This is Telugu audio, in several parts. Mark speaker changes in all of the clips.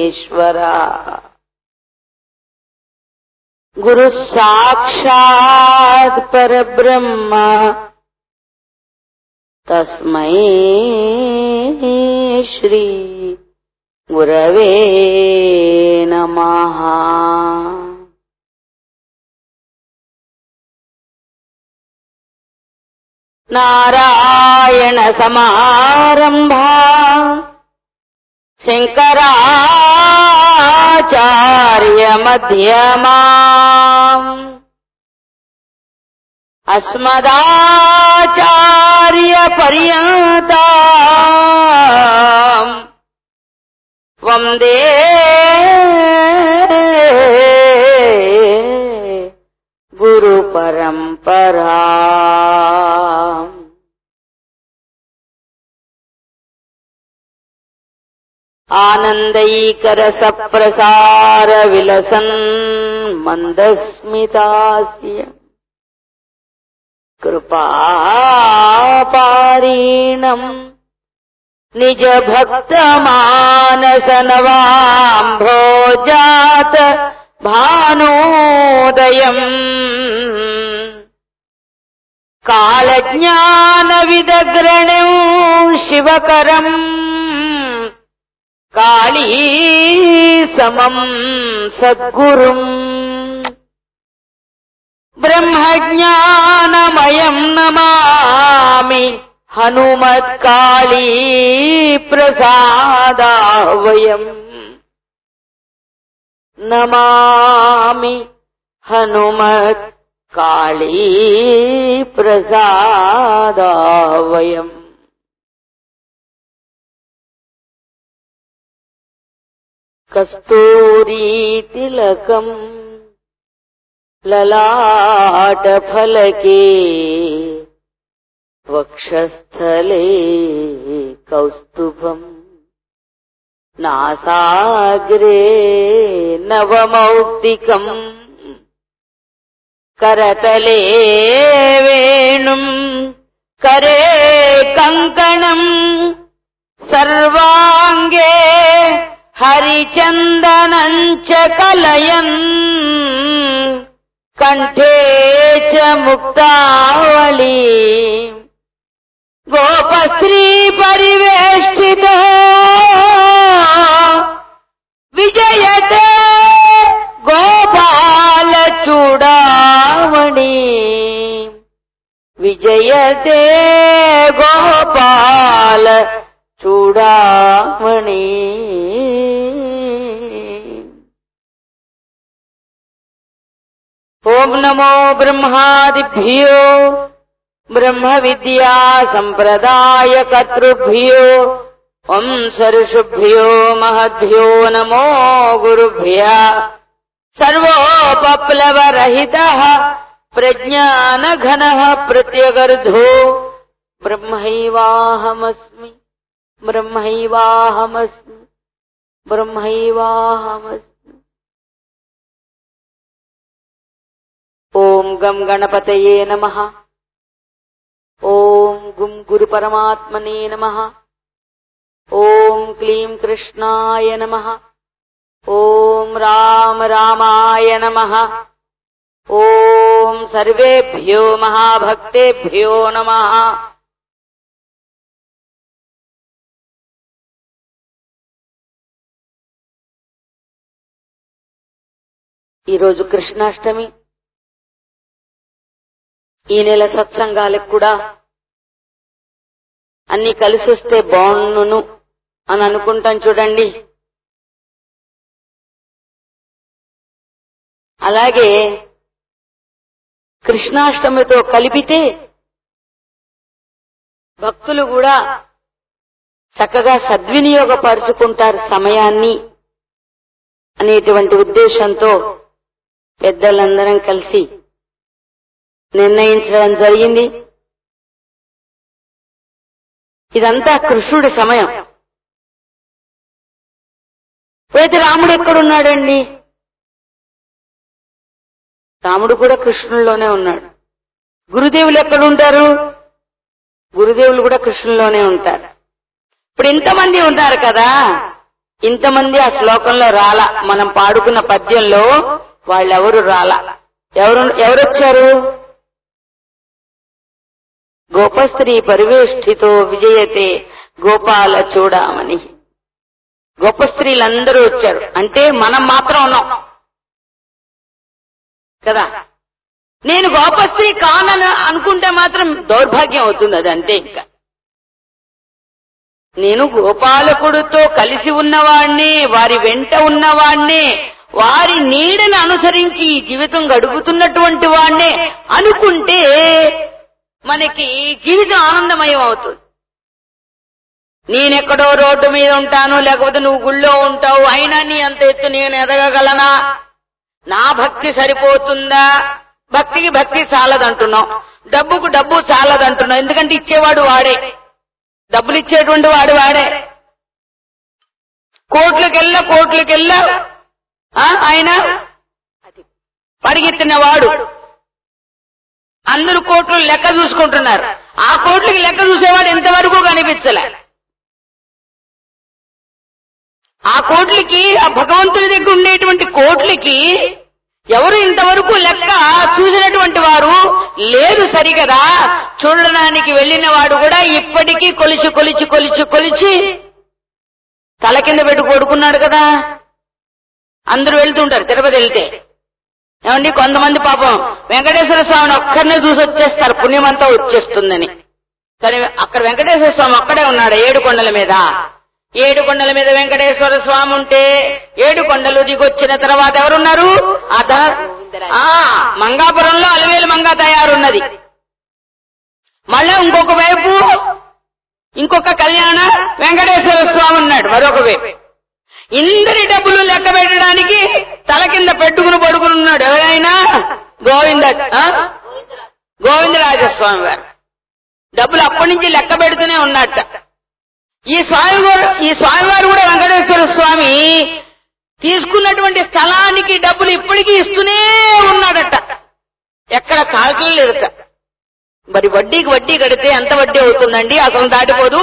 Speaker 1: परमेश्वरा गुरु साक्षात् परब्रह्म तस्मै श्री गुरवे नमः नारायण समारम्भा शङ्कराचार्य मध्यमा अस्मदाचार्य पर्यन्ता वन्दे गुरुपरम्परा आनन्दैकरसप्रसार विलसन् मन्दस्मितास्य कृपापारीणम् निजभक्तमानसनवाम्भोजात भानोदयम् कालज्ञानविदग्रणम् शिवकरम् काళీ సమం సద్గురుం బ్రహ్మజ్ఞానమయం నమామి హనుమత్కాళీ ప్రసాదావయం నమామి హనుమత్ కాళీ ప్రసాదావయం कस्तूरीतिलकम् ललाटफलके वक्षस्थले कौस्तुभम् नासाग्रे नवमौक्तिकम् करतले वेणुम् करे कङ्कणम् सर्वाङ्गे हरिचन्दनम् च कलयन् कण्ठे च मुक्तावली गोपस्त्री परिवेष्टितो विजयते गोपालचूडामणि विजयते गोपाल చూడామణి ఓం నమో బ్రహ్మాదిభ్యో బ్రహ్మ విద్యా సంప్రదాయ కర్తృభ్యో వంశర్షుభ్యో మహద్భ్యో నమో గురుభ్య సర్వోపప్లవరహిత ప్రజ్ఞానఘన ప్రత్యగర్ధో బ్రహ్మైవాహమస్మి బ్రహ్మైవాహమస్మి బ్రహ్మైవాహమస్మి ఓం గం గణపతయే నమ ఓం గుం గురు పరమాత్మనే నమ ఓం క్లీం కృష్ణాయ నమ ఓం రామ రామాయ నమ ఓం సర్వేభ్యో మహాభక్తేభ్యో నమ ఈరోజు కృష్ణాష్టమి ఈ నెల సత్సంగాలకు కూడా అన్ని కలిసి వస్తే బాగుండును అని అనుకుంటాం చూడండి అలాగే కృష్ణాష్టమితో కలిపితే భక్తులు కూడా చక్కగా సద్వినియోగపరుచుకుంటారు సమయాన్ని అనేటువంటి ఉద్దేశంతో పెద్దలందరం కలిసి నిర్ణయించడం జరిగింది ఇదంతా కృష్ణుడి సమయం అయితే రాముడు ఎక్కడున్నాడండి రాముడు కూడా కృష్ణుల్లోనే ఉన్నాడు గురుదేవులు ఎక్కడుంటారు గురుదేవులు కూడా కృష్ణుల్లోనే ఉంటారు ఇప్పుడు ఇంతమంది ఉన్నారు కదా ఇంతమంది ఆ శ్లోకంలో రాల మనం పాడుకున్న పద్యంలో వాళ్ళెవరు రాల ఎవరు ఎవరొచ్చారు గోపస్త్రీ పరివేష్టితో విజయతే గోపాల చూడమని గొప్ప స్త్రీలందరూ వచ్చారు అంటే మనం మాత్రం ఉన్నాం కదా నేను గోపస్త్రీ కానని అనుకుంటే మాత్రం దౌర్భాగ్యం అవుతుంది అది అంతే ఇంకా నేను గోపాలకుడితో కలిసి ఉన్నవాణ్ణి వారి వెంట ఉన్నవాణ్ణి వారి నీడను అనుసరించి ఈ జీవితం గడుపుతున్నటువంటి వాణ్ణే అనుకుంటే మనకి జీవితం ఆనందమయం అవుతుంది నేనెక్కడో రోడ్డు మీద ఉంటాను లేకపోతే నువ్వు గుళ్ళో ఉంటావు అయినా నీ అంత ఎత్తు నేను ఎదగగలనా నా భక్తి సరిపోతుందా భక్తికి భక్తి చాలదంటున్నాం డబ్బుకు డబ్బు చాలదంటున్నాం ఎందుకంటే ఇచ్చేవాడు వాడే డబ్బులు ఇచ్చేటువంటి వాడు వాడే కోట్లకెళ్ళ కోట్లకెళ్ళ ఆ, ఆయన పరిగెత్తిన వాడు అందరూ కోట్లు లెక్క చూసుకుంటున్నారు ఆ కోట్లకి లెక్క చూసేవాడు ఎంతవరకు కనిపించలే ఆ కోట్లకి ఆ భగవంతుని దగ్గర ఉండేటువంటి కోట్లకి ఎవరు ఇంతవరకు లెక్క చూసినటువంటి వారు లేదు సరిగదా చూడడానికి వెళ్ళిన వాడు కూడా ఇప్పటికీ కొలిచి కొలిచి కొలిచి కొలిచి తల కింద పెట్టి కొడుకున్నాడు కదా అందరూ వెళ్తుంటారు తిరుపతి వెళ్తే ఏమండి కొంతమంది పాపం వెంకటేశ్వర స్వామిని ఒక్కరినే చూసి వచ్చేస్తారు పుణ్యమంతా వచ్చేస్తుందని కానీ అక్కడ వెంకటేశ్వర స్వామి ఒక్కడే ఉన్నాడు ఏడు కొండల మీద ఏడు కొండల మీద వెంకటేశ్వర స్వామి ఉంటే ఏడు కొండలు దిగొచ్చిన తర్వాత ఎవరున్నారు ఆ ధన ఆ, మంగాపురంలో అలవేలు మంగా తయారున్నది మళ్ళీ ఇంకొక వైపు ఇంకొక కళ్యాణ వెంకటేశ్వర స్వామి ఉన్నాడు మరొక వైపు ఇందరి డబ్బులు లెక్క పెట్టడానికి తల కింద పెట్టుకుని పడుకుని ఉన్నాడు ఎవరైనా గోవింద ఆ? గోవిందరాజస్వామి వారు డబ్బులు అప్పటి నుంచి లెక్క పెడుతూనే ఉన్నట్ట ఈ స్వామి గారు ఈ స్వామివారు కూడా వెంకటేశ్వర స్వామి తీసుకున్నటువంటి స్థలానికి డబ్బులు ఇప్పటికీ ఇస్తూనే ఉన్నాడట ఎక్కడ కాల్చడం లేదట మరి వడ్డీకి వడ్డీ కడితే ఎంత వడ్డీ అవుతుందండి అసలు దాటిపోదు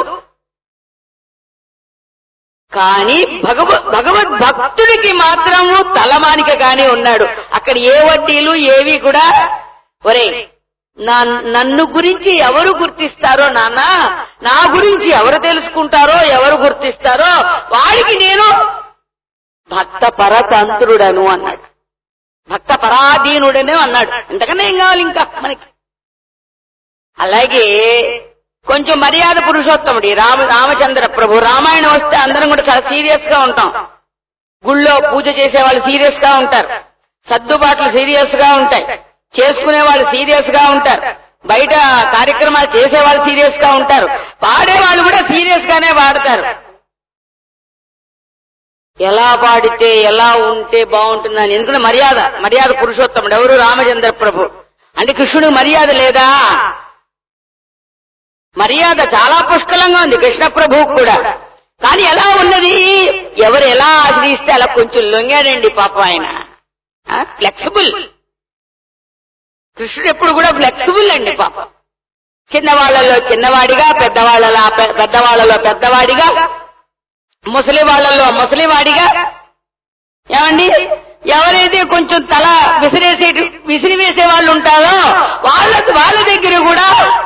Speaker 1: కానీ భగవ భగవద్ భక్తుడికి మాత్రము తలమానికగానే ఉన్నాడు అక్కడ ఏ వడ్డీలు ఏవి కూడా ఒరే నా నన్ను గురించి ఎవరు గుర్తిస్తారో నాన్న నా గురించి ఎవరు తెలుసుకుంటారో ఎవరు గుర్తిస్తారో వాడికి నేను భక్త పరతంత్రుడను అన్నాడు భక్త పరాధీనుడను అన్నాడు ఇంతకన్నా ఏం కావాలి ఇంకా మనకి అలాగే కొంచెం మర్యాద పురుషోత్తముడి రామ రామచంద్ర ప్రభు రామాయణం వస్తే అందరం కూడా చాలా సీరియస్ గా ఉంటాం గుళ్ళో పూజ చేసే వాళ్ళు సీరియస్ గా ఉంటారు సర్దుబాట్లు సీరియస్ గా ఉంటాయి చేసుకునే వాళ్ళు సీరియస్ గా ఉంటారు బయట కార్యక్రమాలు చేసే వాళ్ళు సీరియస్ గా ఉంటారు పాడే వాళ్ళు కూడా సీరియస్ గానే పాడతారు ఎలా పాడితే ఎలా ఉంటే బాగుంటుందని ఎందుకంటే మర్యాద మర్యాద పురుషోత్తముడు ఎవరు రామచంద్ర ప్రభు అంటే కృష్ణుడికి మర్యాద లేదా మర్యాద చాలా పుష్కలంగా ఉంది కృష్ణ ప్రభువుకు కూడా కానీ ఎలా ఉన్నది ఎవరు ఎలా ఆశ్రయిస్తే అలా కొంచెం లొంగాడండి పాప ఆయన ఫ్లెక్సిబుల్ కృష్ణుడు ఎప్పుడు కూడా ఫ్లెక్సిబుల్ అండి పాప చిన్నవాళ్లలో చిన్నవాడిగా పెద్దవాళ్ళలో పె- పెద్దవాళ్లలో పెద్దవాడిగా ముసలి వాళ్ళలో ముసలివాడిగా ఏమండి ఎవరైతే కొంచెం తల విసిరేసే విసిరివేసే వాళ్ళు ఉంటారో వాళ్ళ వాళ్ళ దగ్గర కూడా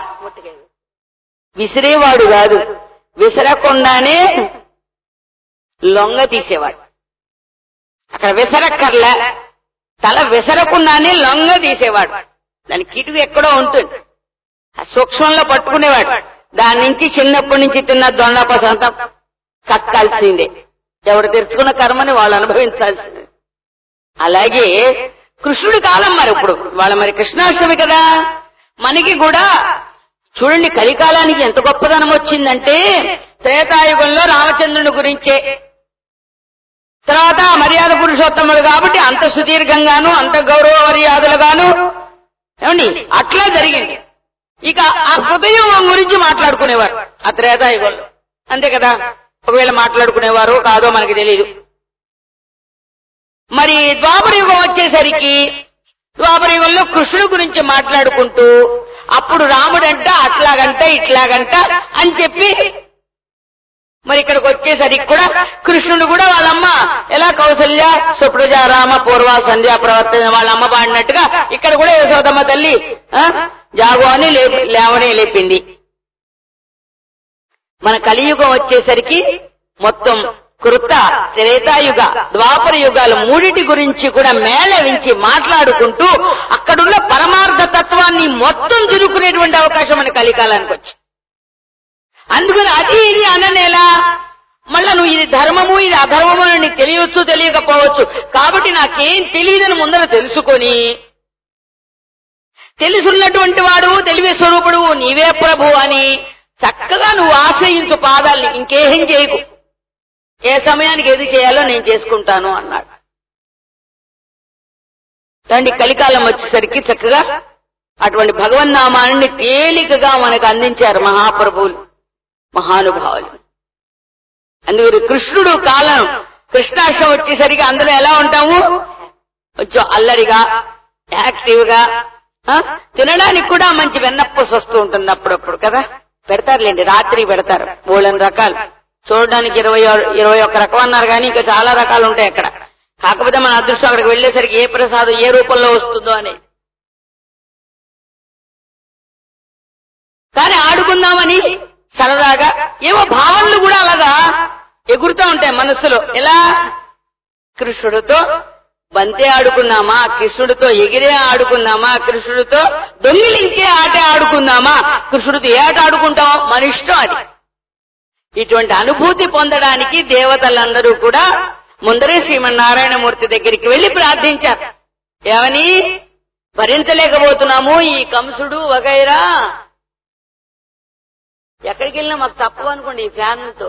Speaker 1: విసిరేవాడు కాదు విసరకుండానే లొంగ తీసేవాడు అక్కడ విసరక్కర్లే తల విసరకుండానే లొంగ తీసేవాడు దాని కిటుకు ఎక్కడో ఉంటుంది ఆ సూక్ష్మంలో పట్టుకునేవాడు దాని నుంచి చిన్నప్పటి నుంచి తిన్న దొండపసంతా కక్కాల్సిందే ఎవడు తెరుచుకున్న కర్మని వాళ్ళు అనుభవించాల్సిందే అలాగే కృష్ణుడి కాలం మరి ఇప్పుడు వాళ్ళ మరి కృష్ణాష్టమి కదా మనకి కూడా చూడండి కలికాలానికి ఎంత గొప్పదనం వచ్చిందంటే త్రేతాయుగంలో రామచంద్రుని గురించే తర్వాత మర్యాద పురుషోత్తముడు కాబట్టి అంత సుదీర్ఘంగాను అంత గౌరవ మర్యాదలుగాను ఏమండి అట్లా జరిగింది ఇక ఆ హృదయం గురించి మాట్లాడుకునేవారు ఆ త్రేతాయుగంలో అంతే కదా ఒకవేళ మాట్లాడుకునేవారు కాదో మనకి తెలియదు మరి ద్వాపర యుగం వచ్చేసరికి ద్వాపర యుగంలో కృష్ణుడు గురించి మాట్లాడుకుంటూ అప్పుడు రాముడంట అట్లాగంట ఇట్లాగంట అని చెప్పి మరి ఇక్కడికి వచ్చేసరికి కూడా కృష్ణుడు కూడా వాళ్ళమ్మ ఎలా కౌసల్య సుప్రజ రామ పూర్వ సంధ్య ప్రవర్తన వాళ్ళ అమ్మ పాడినట్టుగా ఇక్కడ కూడా యశోదమ్మ తల్లి ఆ, జాగు అని లేపి లేవనే లేపింది మన కలియుగం వచ్చేసరికి మొత్తం కృత త్రేతాయుగ ద్వాపర యుగాలు మూడిటి గురించి కూడా మేళవించి మాట్లాడుకుంటూ అక్కడున్న పరమార్థ తత్వాన్ని మొత్తం చురుకునేటువంటి అవకాశం మన కలికాలానికి వచ్చింది అందుకని అది ఇది అననేలా మళ్ళా నువ్వు ఇది ధర్మము ఇది అధర్మము అని నీకు తెలియవచ్చు తెలియకపోవచ్చు కాబట్టి నాకేం తెలియదని ముందర తెలుసుకొని తెలుసున్నటువంటి వాడు తెలివి స్వరూపుడు నీవే ప్రభు అని చక్కగా నువ్వు ఆశ్రయించు పాదాల్ని ఇంకేం చేయకు ఏ సమయానికి ఏది చేయాలో నేను చేసుకుంటాను అన్నాడు తండ్రి కలికాలం వచ్చేసరికి చక్కగా అటువంటి భగవన్నామాన్ని తేలికగా మనకు అందించారు మహాప్రభువులు మహానుభావులు అందుకని కృష్ణుడు కాలం కృష్ణాష్టం వచ్చేసరికి అందులో ఎలా ఉంటాము కొంచెం అల్లరిగా యాక్టివ్ గా ఆ? తినడానికి కూడా మంచి వెన్నప్పస్ వస్తూ ఉంటుంది అప్పుడప్పుడు కదా పెడతారులేండి రాత్రి పెడతారు మూడని రకాలు చూడడానికి ఇరవై ఆరు- ఇరవై ఒక్క రకం అన్నారు కానీ ఇంకా చాలా రకాలు ఉంటాయి అక్కడ కాకపోతే మన అదృష్టం అక్కడికి వెళ్ళేసరికి ఏ ప్రసాదం ఏ రూపంలో వస్తుందో అనేది కానీ ఆడుకుందామని సరదాగా ఏవో భావనలు కూడా అలాగా ఎగురుతూ ఉంటాయి మనస్సులో ఎలా కృష్ణుడితో బంతే ఆడుకుందామా కృష్ణుడితో ఎగిరే ఆడుకుందామా కృష్ణుడితో దొంగిలించే ఆట ఆడుకుందామా కృష్ణుడితో ఏ ఆట ఆడుకుంటాం మన ఇష్టం అది ఇటువంటి అనుభూతి పొందడానికి దేవతలందరూ కూడా ముందరే శ్రీమన్నారాయణమూర్తి దగ్గరికి వెళ్లి ప్రార్థించారు ఏమని భరించలేకపోతున్నాము ఈ కంసుడు వగైరా ఎక్కడికి వెళ్ళినా మాకు తప్పు అనుకోండి ఈ ఫ్యాన్లతో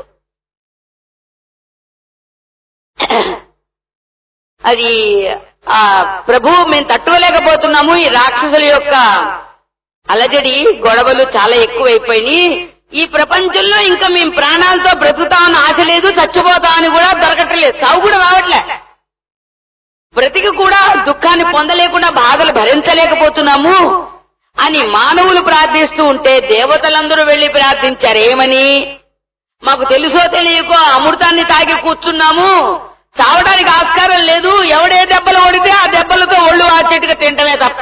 Speaker 1: అది ఆ ప్రభు మేము తట్టుకోలేకపోతున్నాము ఈ రాక్షసుల యొక్క అలజడి గొడవలు చాలా ఎక్కువైపోయినాయి ఈ ప్రపంచంలో ఇంకా మేము ప్రాణాలతో బ్రతుకుతామని ఆశ లేదు చచ్చిపోతామని కూడా దొరకట్లేదు చావు కూడా రావట్లే బ్రతికి కూడా దుఃఖాన్ని పొందలేకుండా బాధలు భరించలేకపోతున్నాము అని మానవులు ప్రార్థిస్తూ ఉంటే దేవతలందరూ వెళ్లి ప్రార్థించారు ఏమని మాకు తెలుసో తెలియకో అమృతాన్ని తాగి కూర్చున్నాము చావడానికి ఆస్కారం లేదు ఎవడే దెబ్బలు కొడితే ఆ దెబ్బలతో ఒళ్ళు ఆచేట్టుగా తింటమే తప్ప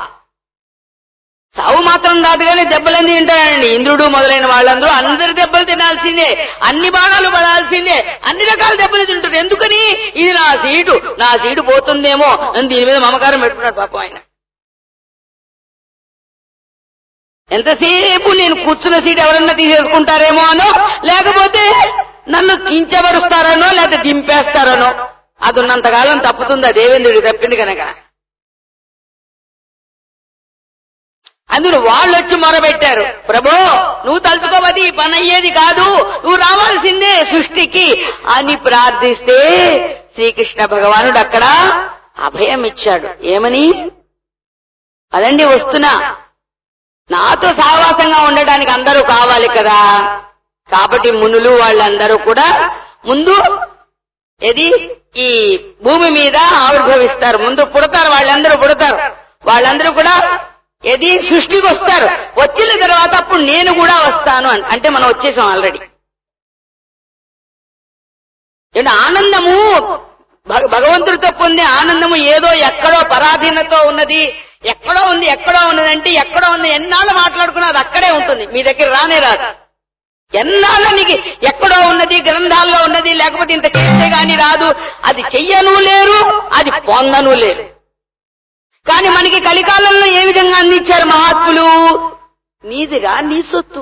Speaker 1: చావు మాత్రం కాదు కానీ దెబ్బలన్నీ తింటారండి ఇంద్రుడు మొదలైన వాళ్ళందరూ అందరి దెబ్బలు తినాల్సిందే అన్ని బాణాలు పడాల్సిందే అన్ని రకాల దెబ్బలు తింటారు ఎందుకని ఇది నా సీటు నా సీటు పోతుందేమో అని దీని మీద మమకారం పెట్టుకున్నాడు పాపం ఆయన ఎంతసేపు నేను కూర్చున్న సీట్ ఎవరన్నా తీసేసుకుంటారేమో అనో లేకపోతే నన్ను కించబరుస్తారనో లేకపోతే దింపేస్తారనో అది ఉన్నంతకాలం తప్పుతుందా దేవేంద్రుడు తప్పింది కనుక అందులో వాళ్ళు వచ్చి మొరబెట్టారు ప్రభో నువ్వు తలుచుకోవది ఈ పని అయ్యేది కాదు నువ్వు రావాల్సిందే సృష్టికి అని ప్రార్థిస్తే శ్రీకృష్ణ భగవానుడు అక్కడ అభయం ఇచ్చాడు ఏమని అదండి వస్తున్నా నాతో సావాసంగా ఉండడానికి అందరూ కావాలి కదా కాబట్టి మునులు వాళ్ళందరూ కూడా ముందు ఏది ఈ భూమి మీద ఆవిర్భవిస్తారు ముందు పుడతారు వాళ్ళందరూ పుడతారు వాళ్ళందరూ కూడా ఏది సృష్టికి వస్తారు వచ్చిన తర్వాత అప్పుడు నేను కూడా వస్తాను అని అంటే మనం వచ్చేసాం ఆల్రెడీ ఏంటి ఆనందము భగ- భగవంతుడితో పొందే ఆనందము ఏదో ఎక్కడో పరాధీనతో ఉన్నది ఎక్కడో ఉంది ఎక్కడో ఉన్నది అంటే ఎక్కడో ఉంది ఎన్నాళ్ళు మాట్లాడుకున్నా అది అక్కడే ఉంటుంది మీ దగ్గర రానే రాదు ఎన్నాళ్ళనికి ఎక్కడో ఉన్నది గ్రంథాల్లో ఉన్నది లేకపోతే ఇంత చేస్తే గాని రాదు అది చెయ్యను లేరు అది పొందను లేరు కానీ మనకి కలికాలంలో ఏ విధంగా అందించారు మహాత్ములు నీదిరా నీ సొత్తు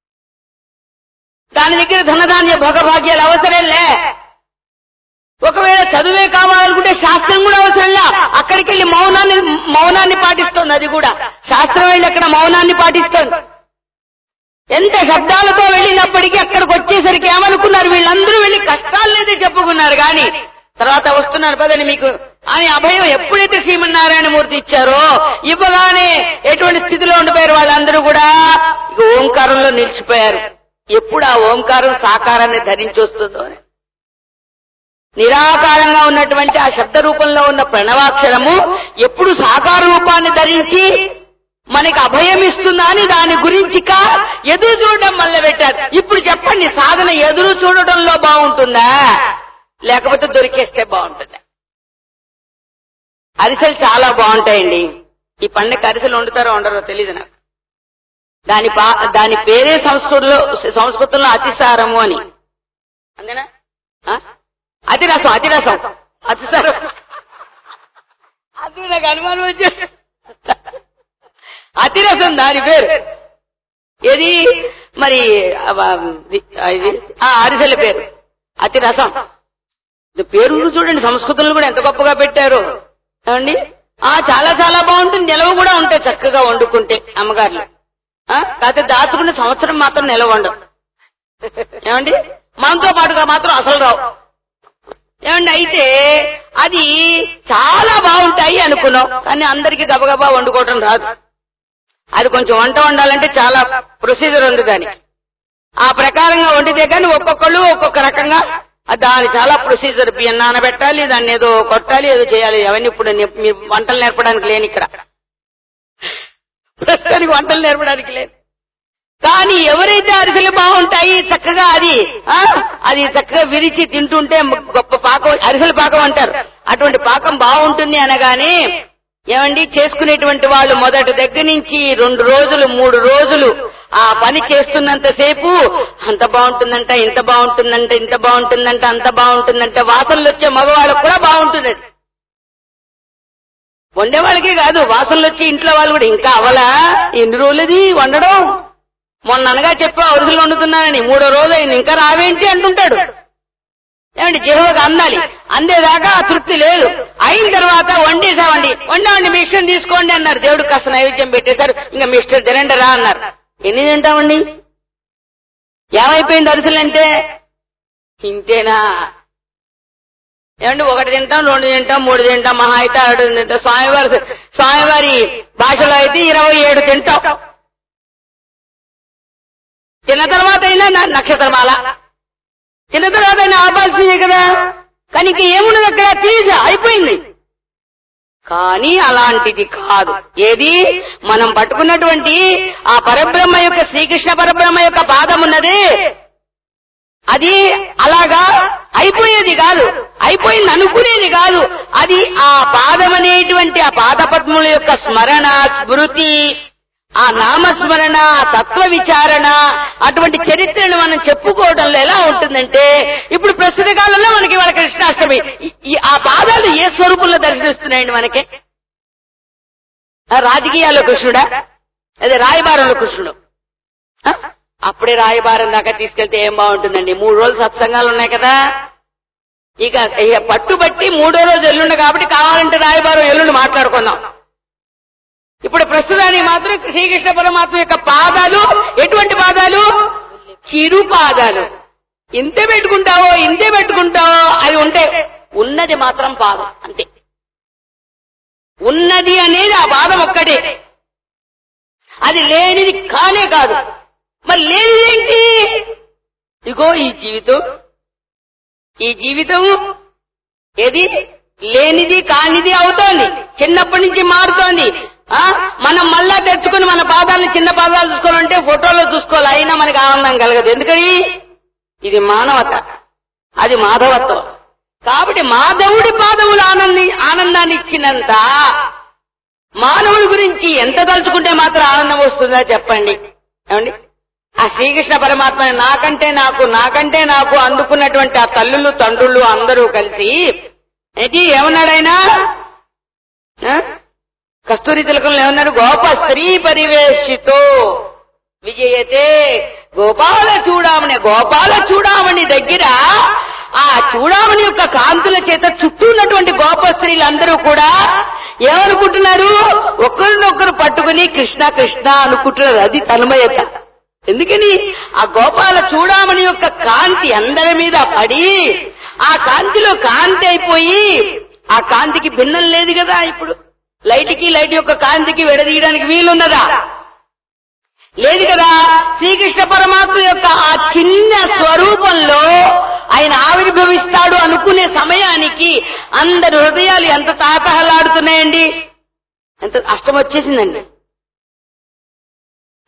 Speaker 1: దాని దగ్గర ధనధాన్య భోగభాగ్యాలు అవసరంలే ఒకవేళ చదువే కావాలనుకుంటే శాస్త్రం కూడా అవసరంలా అక్కడికి వెళ్ళి మౌనాన్ని మౌనాన్ని పాటిస్తోంది అది కూడా శాస్త్రం వెళ్ళి అక్కడ మౌనాన్ని పాటిస్తోంది ఎంత శబ్దాలతో వెళ్ళినప్పటికీ అక్కడికి వచ్చేసరికి ఏమనుకున్నారు వీళ్ళందరూ వెళ్ళి కష్టాలనేది చెప్పుకున్నారు కానీ తర్వాత వస్తున్నారు పదని మీకు అని అభయం ఎప్పుడైతే శ్రీమన్నారాయణమూర్తి ఇచ్చారో ఇవ్వగానే ఎటువంటి స్థితిలో ఉండిపోయారు వాళ్ళందరూ కూడా ఇక ఓంకారంలో నిలిచిపోయారు ఎప్పుడు ఆ ఓంకారం సాకారాన్ని ధరించి వస్తుందో అని నిరాకారంగా ఉన్నటువంటి ఆ శబ్ద రూపంలో ఉన్న ప్రణవాక్షరము ఎప్పుడు సాకార రూపాన్ని ధరించి మనకి అభయం ఇస్తుందా అని దాని గురించి కా ఎదురు చూడడం మొదలు పెట్టారు ఇప్పుడు చెప్పండి సాధన ఎదురు చూడడంలో బాగుంటుందా లేకపోతే దొరికేస్తే బాగుంటుందా అరిసెలు చాలా బాగుంటాయండి ఈ పండుగ అరిసెలు వండుతారో వండరో తెలియదు నాకు దాని పా దాని పేరే సంస్కృతిలో సంస్కృతంలో అతిసారము అని అంతేనా ఆ? అతిరసం అతిరసం అతిసారం అది నాకు అనుమానం వచ్చాడు అతిరసం దాని పేరు ఏది మరి అవ- ఇది- ఇది ఆ అరిసెల పేరు అతిరసం ఇది పేరు చూడండి సంస్కృతంలో కూడా ఎంత గొప్పగా పెట్టారు ఏమండి ఆ చాలా చాలా బాగుంటుంది నిలవ కూడా ఉంటాయి చక్కగా వండుకుంటే అమ్మగారులు ఆ, కాకపోతే దాచుకునే సంవత్సరం మాత్రం నిలవ వండవు ఏమండి మనతో పాటుగా మాత్రం అసలు రావు ఏమండి అయితే అది చాలా బాగుంటాయి అనుకున్నాం కానీ అందరికి గబగబా వండుకోవటం రాదు అది కొంచెం వంట వండాలంటే చాలా ప్రొసీజర్ ఉంది దానికి ఆ ప్రకారంగా వండితే కానీ ఒక్కొక్కళ్ళు ఒక్కొక్క రకంగా ఆ దాని చాలా ప్రొసీజర్ బియ్యం నానబెట్టాలి దాన్ని ఏదో కొట్టాలి ఏదో చేయాలి అవన్నీ ఇప్పుడు నే- మీ వంటలు నేర్పడానికి లేని ఇక్కడ ప్రస్తుతానికి వంటలు నేర్పడానికి లేదు కానీ ఎవరైతే అరిసెలు బాగుంటాయి చక్కగా అది ఆ అది చక్కగా విరిచి తింటుంటే గొప్ప పాకం అరిసెల పాకం అంటారు అటువంటి పాకం బాగుంటుంది అనగానే ఏమండి చేసుకునేటువంటి వాళ్ళు మొదటి దగ్గర నుంచి రెండు రోజులు మూడు రోజులు ఆ పని చేస్తున్నంతసేపు అంత బాగుంటుందంట ఇంత బాగుంటుందంట ఇంత బాగుంటుందంట అంత బాగుంటుందంట వాసనలు వచ్చే మగవాళ్ళకు కూడా బాగుంటుంది అది వండే వాళ్ళకే కాదు వాసనలు వచ్చి ఇంట్లో వాళ్ళు కూడా ఇంకా అవలా ఎన్ని రోజులది వండడం మొన్న అనగా చెప్పా అరుసులు వండుతున్నానని మూడో రోజు అయింది ఇంకా రావేంటి అంటుంటాడు ఏమండి జిహోగా అందాలి అందేదాకా ఆ తృప్తి లేదు అయిన తర్వాత వండేసామండి వండామండి మీ ఇష్టం తీసుకోండి అన్నారు దేవుడు కాస్త నైవేద్యం పెట్టేశారు ఇంకా మీ ఇష్టం తినండి రా అన్నారు ఎన్ని తింటామండి ఏమైపోయింది అరుసులంటే ఇంతేనా ఏమండి ఒకటి తింటాం రెండు తింటాం మూడు తింటాం మహా అయితే ఆడు తింటాం స్వామివారి స్వామివారి భాషలో అయితే ఇరవై ఏడు తింటాం తిన్న తర్వాత అయినా నా- నక్షత్రమాల తిన్న తర్వాత అయినా ఆపాల్సిందే కదా కానీ ఇంక ఏముండదు అక్కడ తీసా అయిపోయింది కానీ అలాంటిది కాదు ఏది మనం పట్టుకున్నటువంటి ఆ పరబ్రహ్మ యొక్క శ్రీకృష్ణ పరబ్రహ్మ యొక్క పాదం ఉన్నది అది అలాగా అయిపోయేది కాదు అయిపోయింది అనుకునేది కాదు అది ఆ పాదం అనేటువంటి ఆ పాదపద్మముల యొక్క స్మరణ స్మృతి ఆ నామస్మరణ ఆ తత్వ విచారణ అటువంటి చరిత్రను మనం చెప్పుకోవడంలో ఎలా ఉంటుందంటే ఇప్పుడు ప్రస్తుత కాలంలో మనకి వాళ్ళ కృష్ణాష్టమి ఈ- ఈ ఆ పాదాలు ఏ స్వరూపంలో దర్శనిస్తున్నాయండి మనకి ఆ రాజకీయాల్లో కృష్ణుడా అదే రాయబారంలో కృష్ణుడు ఆ? అప్పుడే రాయబారం దాకా తీసుకెళ్తే ఏం బాగుంటుందండి మూడు రోజులు సత్సంగాలు ఉన్నాయి కదా ఇక ఇక పట్టుబట్టి మూడో రోజు ఎల్లుండి కాబట్టి కావాలంటే రాయబారం ఎల్లుండి మాట్లాడుకుందాం ఇప్పుడు ప్రస్తుతానికి మాత్రం శ్రీకృష్ణ పరమాత్మ యొక్క పాదాలు ఎటువంటి పాదాలు చిరు పాదాలు ఇంతే పెట్టుకుంటావో ఇంతే పెట్టుకుంటావో అది ఉంటే ఉన్నది మాత్రం పాదం అంతే ఉన్నది అనేది ఆ పాదం ఒక్కటే అది లేనిది కానే కాదు మరి లేనిది ఏంటి ఇగో ఈ జీవితం ఈ జీవితం ఏది లేనిది కానిది అవుతోంది చిన్నప్పటి నుంచి మారుతోంది ఆ మనం మళ్ళా తెచ్చుకుని మన పాదాలను చిన్న పాదాలు చూసుకోవాలంటే ఫోటోలో చూసుకోవాలి అయినా మనకి ఆనందం కలగదు ఎందుకని ఇది మానవత అది మాధవత్వం కాబట్టి మాధవుడి పాదములు ఆనంది ఆనందాన్ని ఇచ్చినంత మానవుడి గురించి ఎంత తలుచుకుంటే మాత్రం ఆనందం వస్తుందా చెప్పండి ఏమండి ఆ శ్రీకృష్ణ పరమాత్మ నాకంటే నాకు నాకంటే నాకు అందుకున్నటువంటి ఆ తల్లులు తండ్రులు అందరూ కలిసి ఏంటి ఏమన్నాడు ఆయన ఆ? కస్తూరి తిలకంలో ఏమన్నారు గోప స్త్రీ పరివేశితో విజయతే గోపాల చూడామణి గోపాల చూడామణి దగ్గర ఆ చూడామణి యొక్క కాంతుల చేత చుట్టూ ఉన్నటువంటి గోప స్త్రీలందరూ కూడా ఏమనుకుంటున్నారు ఒకరినొకరు పట్టుకుని కృష్ణ కృష్ణ అనుకుంటున్నారు అది తన్మయత ఎందుకని ఆ గోపాల చూడామణి యొక్క కాంతి అందరి మీద పడి ఆ కాంతిలో కాంతి అయిపోయి ఆ కాంతికి భిన్నం లేదు కదా ఇప్పుడు లైట్కి లైట్ యొక్క కాంతికి విడదీయడానికి వీలున్నదా లేదు కదా శ్రీకృష్ణ పరమాత్మ యొక్క ఆ చిన్న స్వరూపంలో ఆయన ఆవిర్భవిస్తాడు అనుకునే సమయానికి అందరి హృదయాలు ఎంత తాతహలాడుతున్నాయండి ఎంత అష్టం వచ్చేసిందండి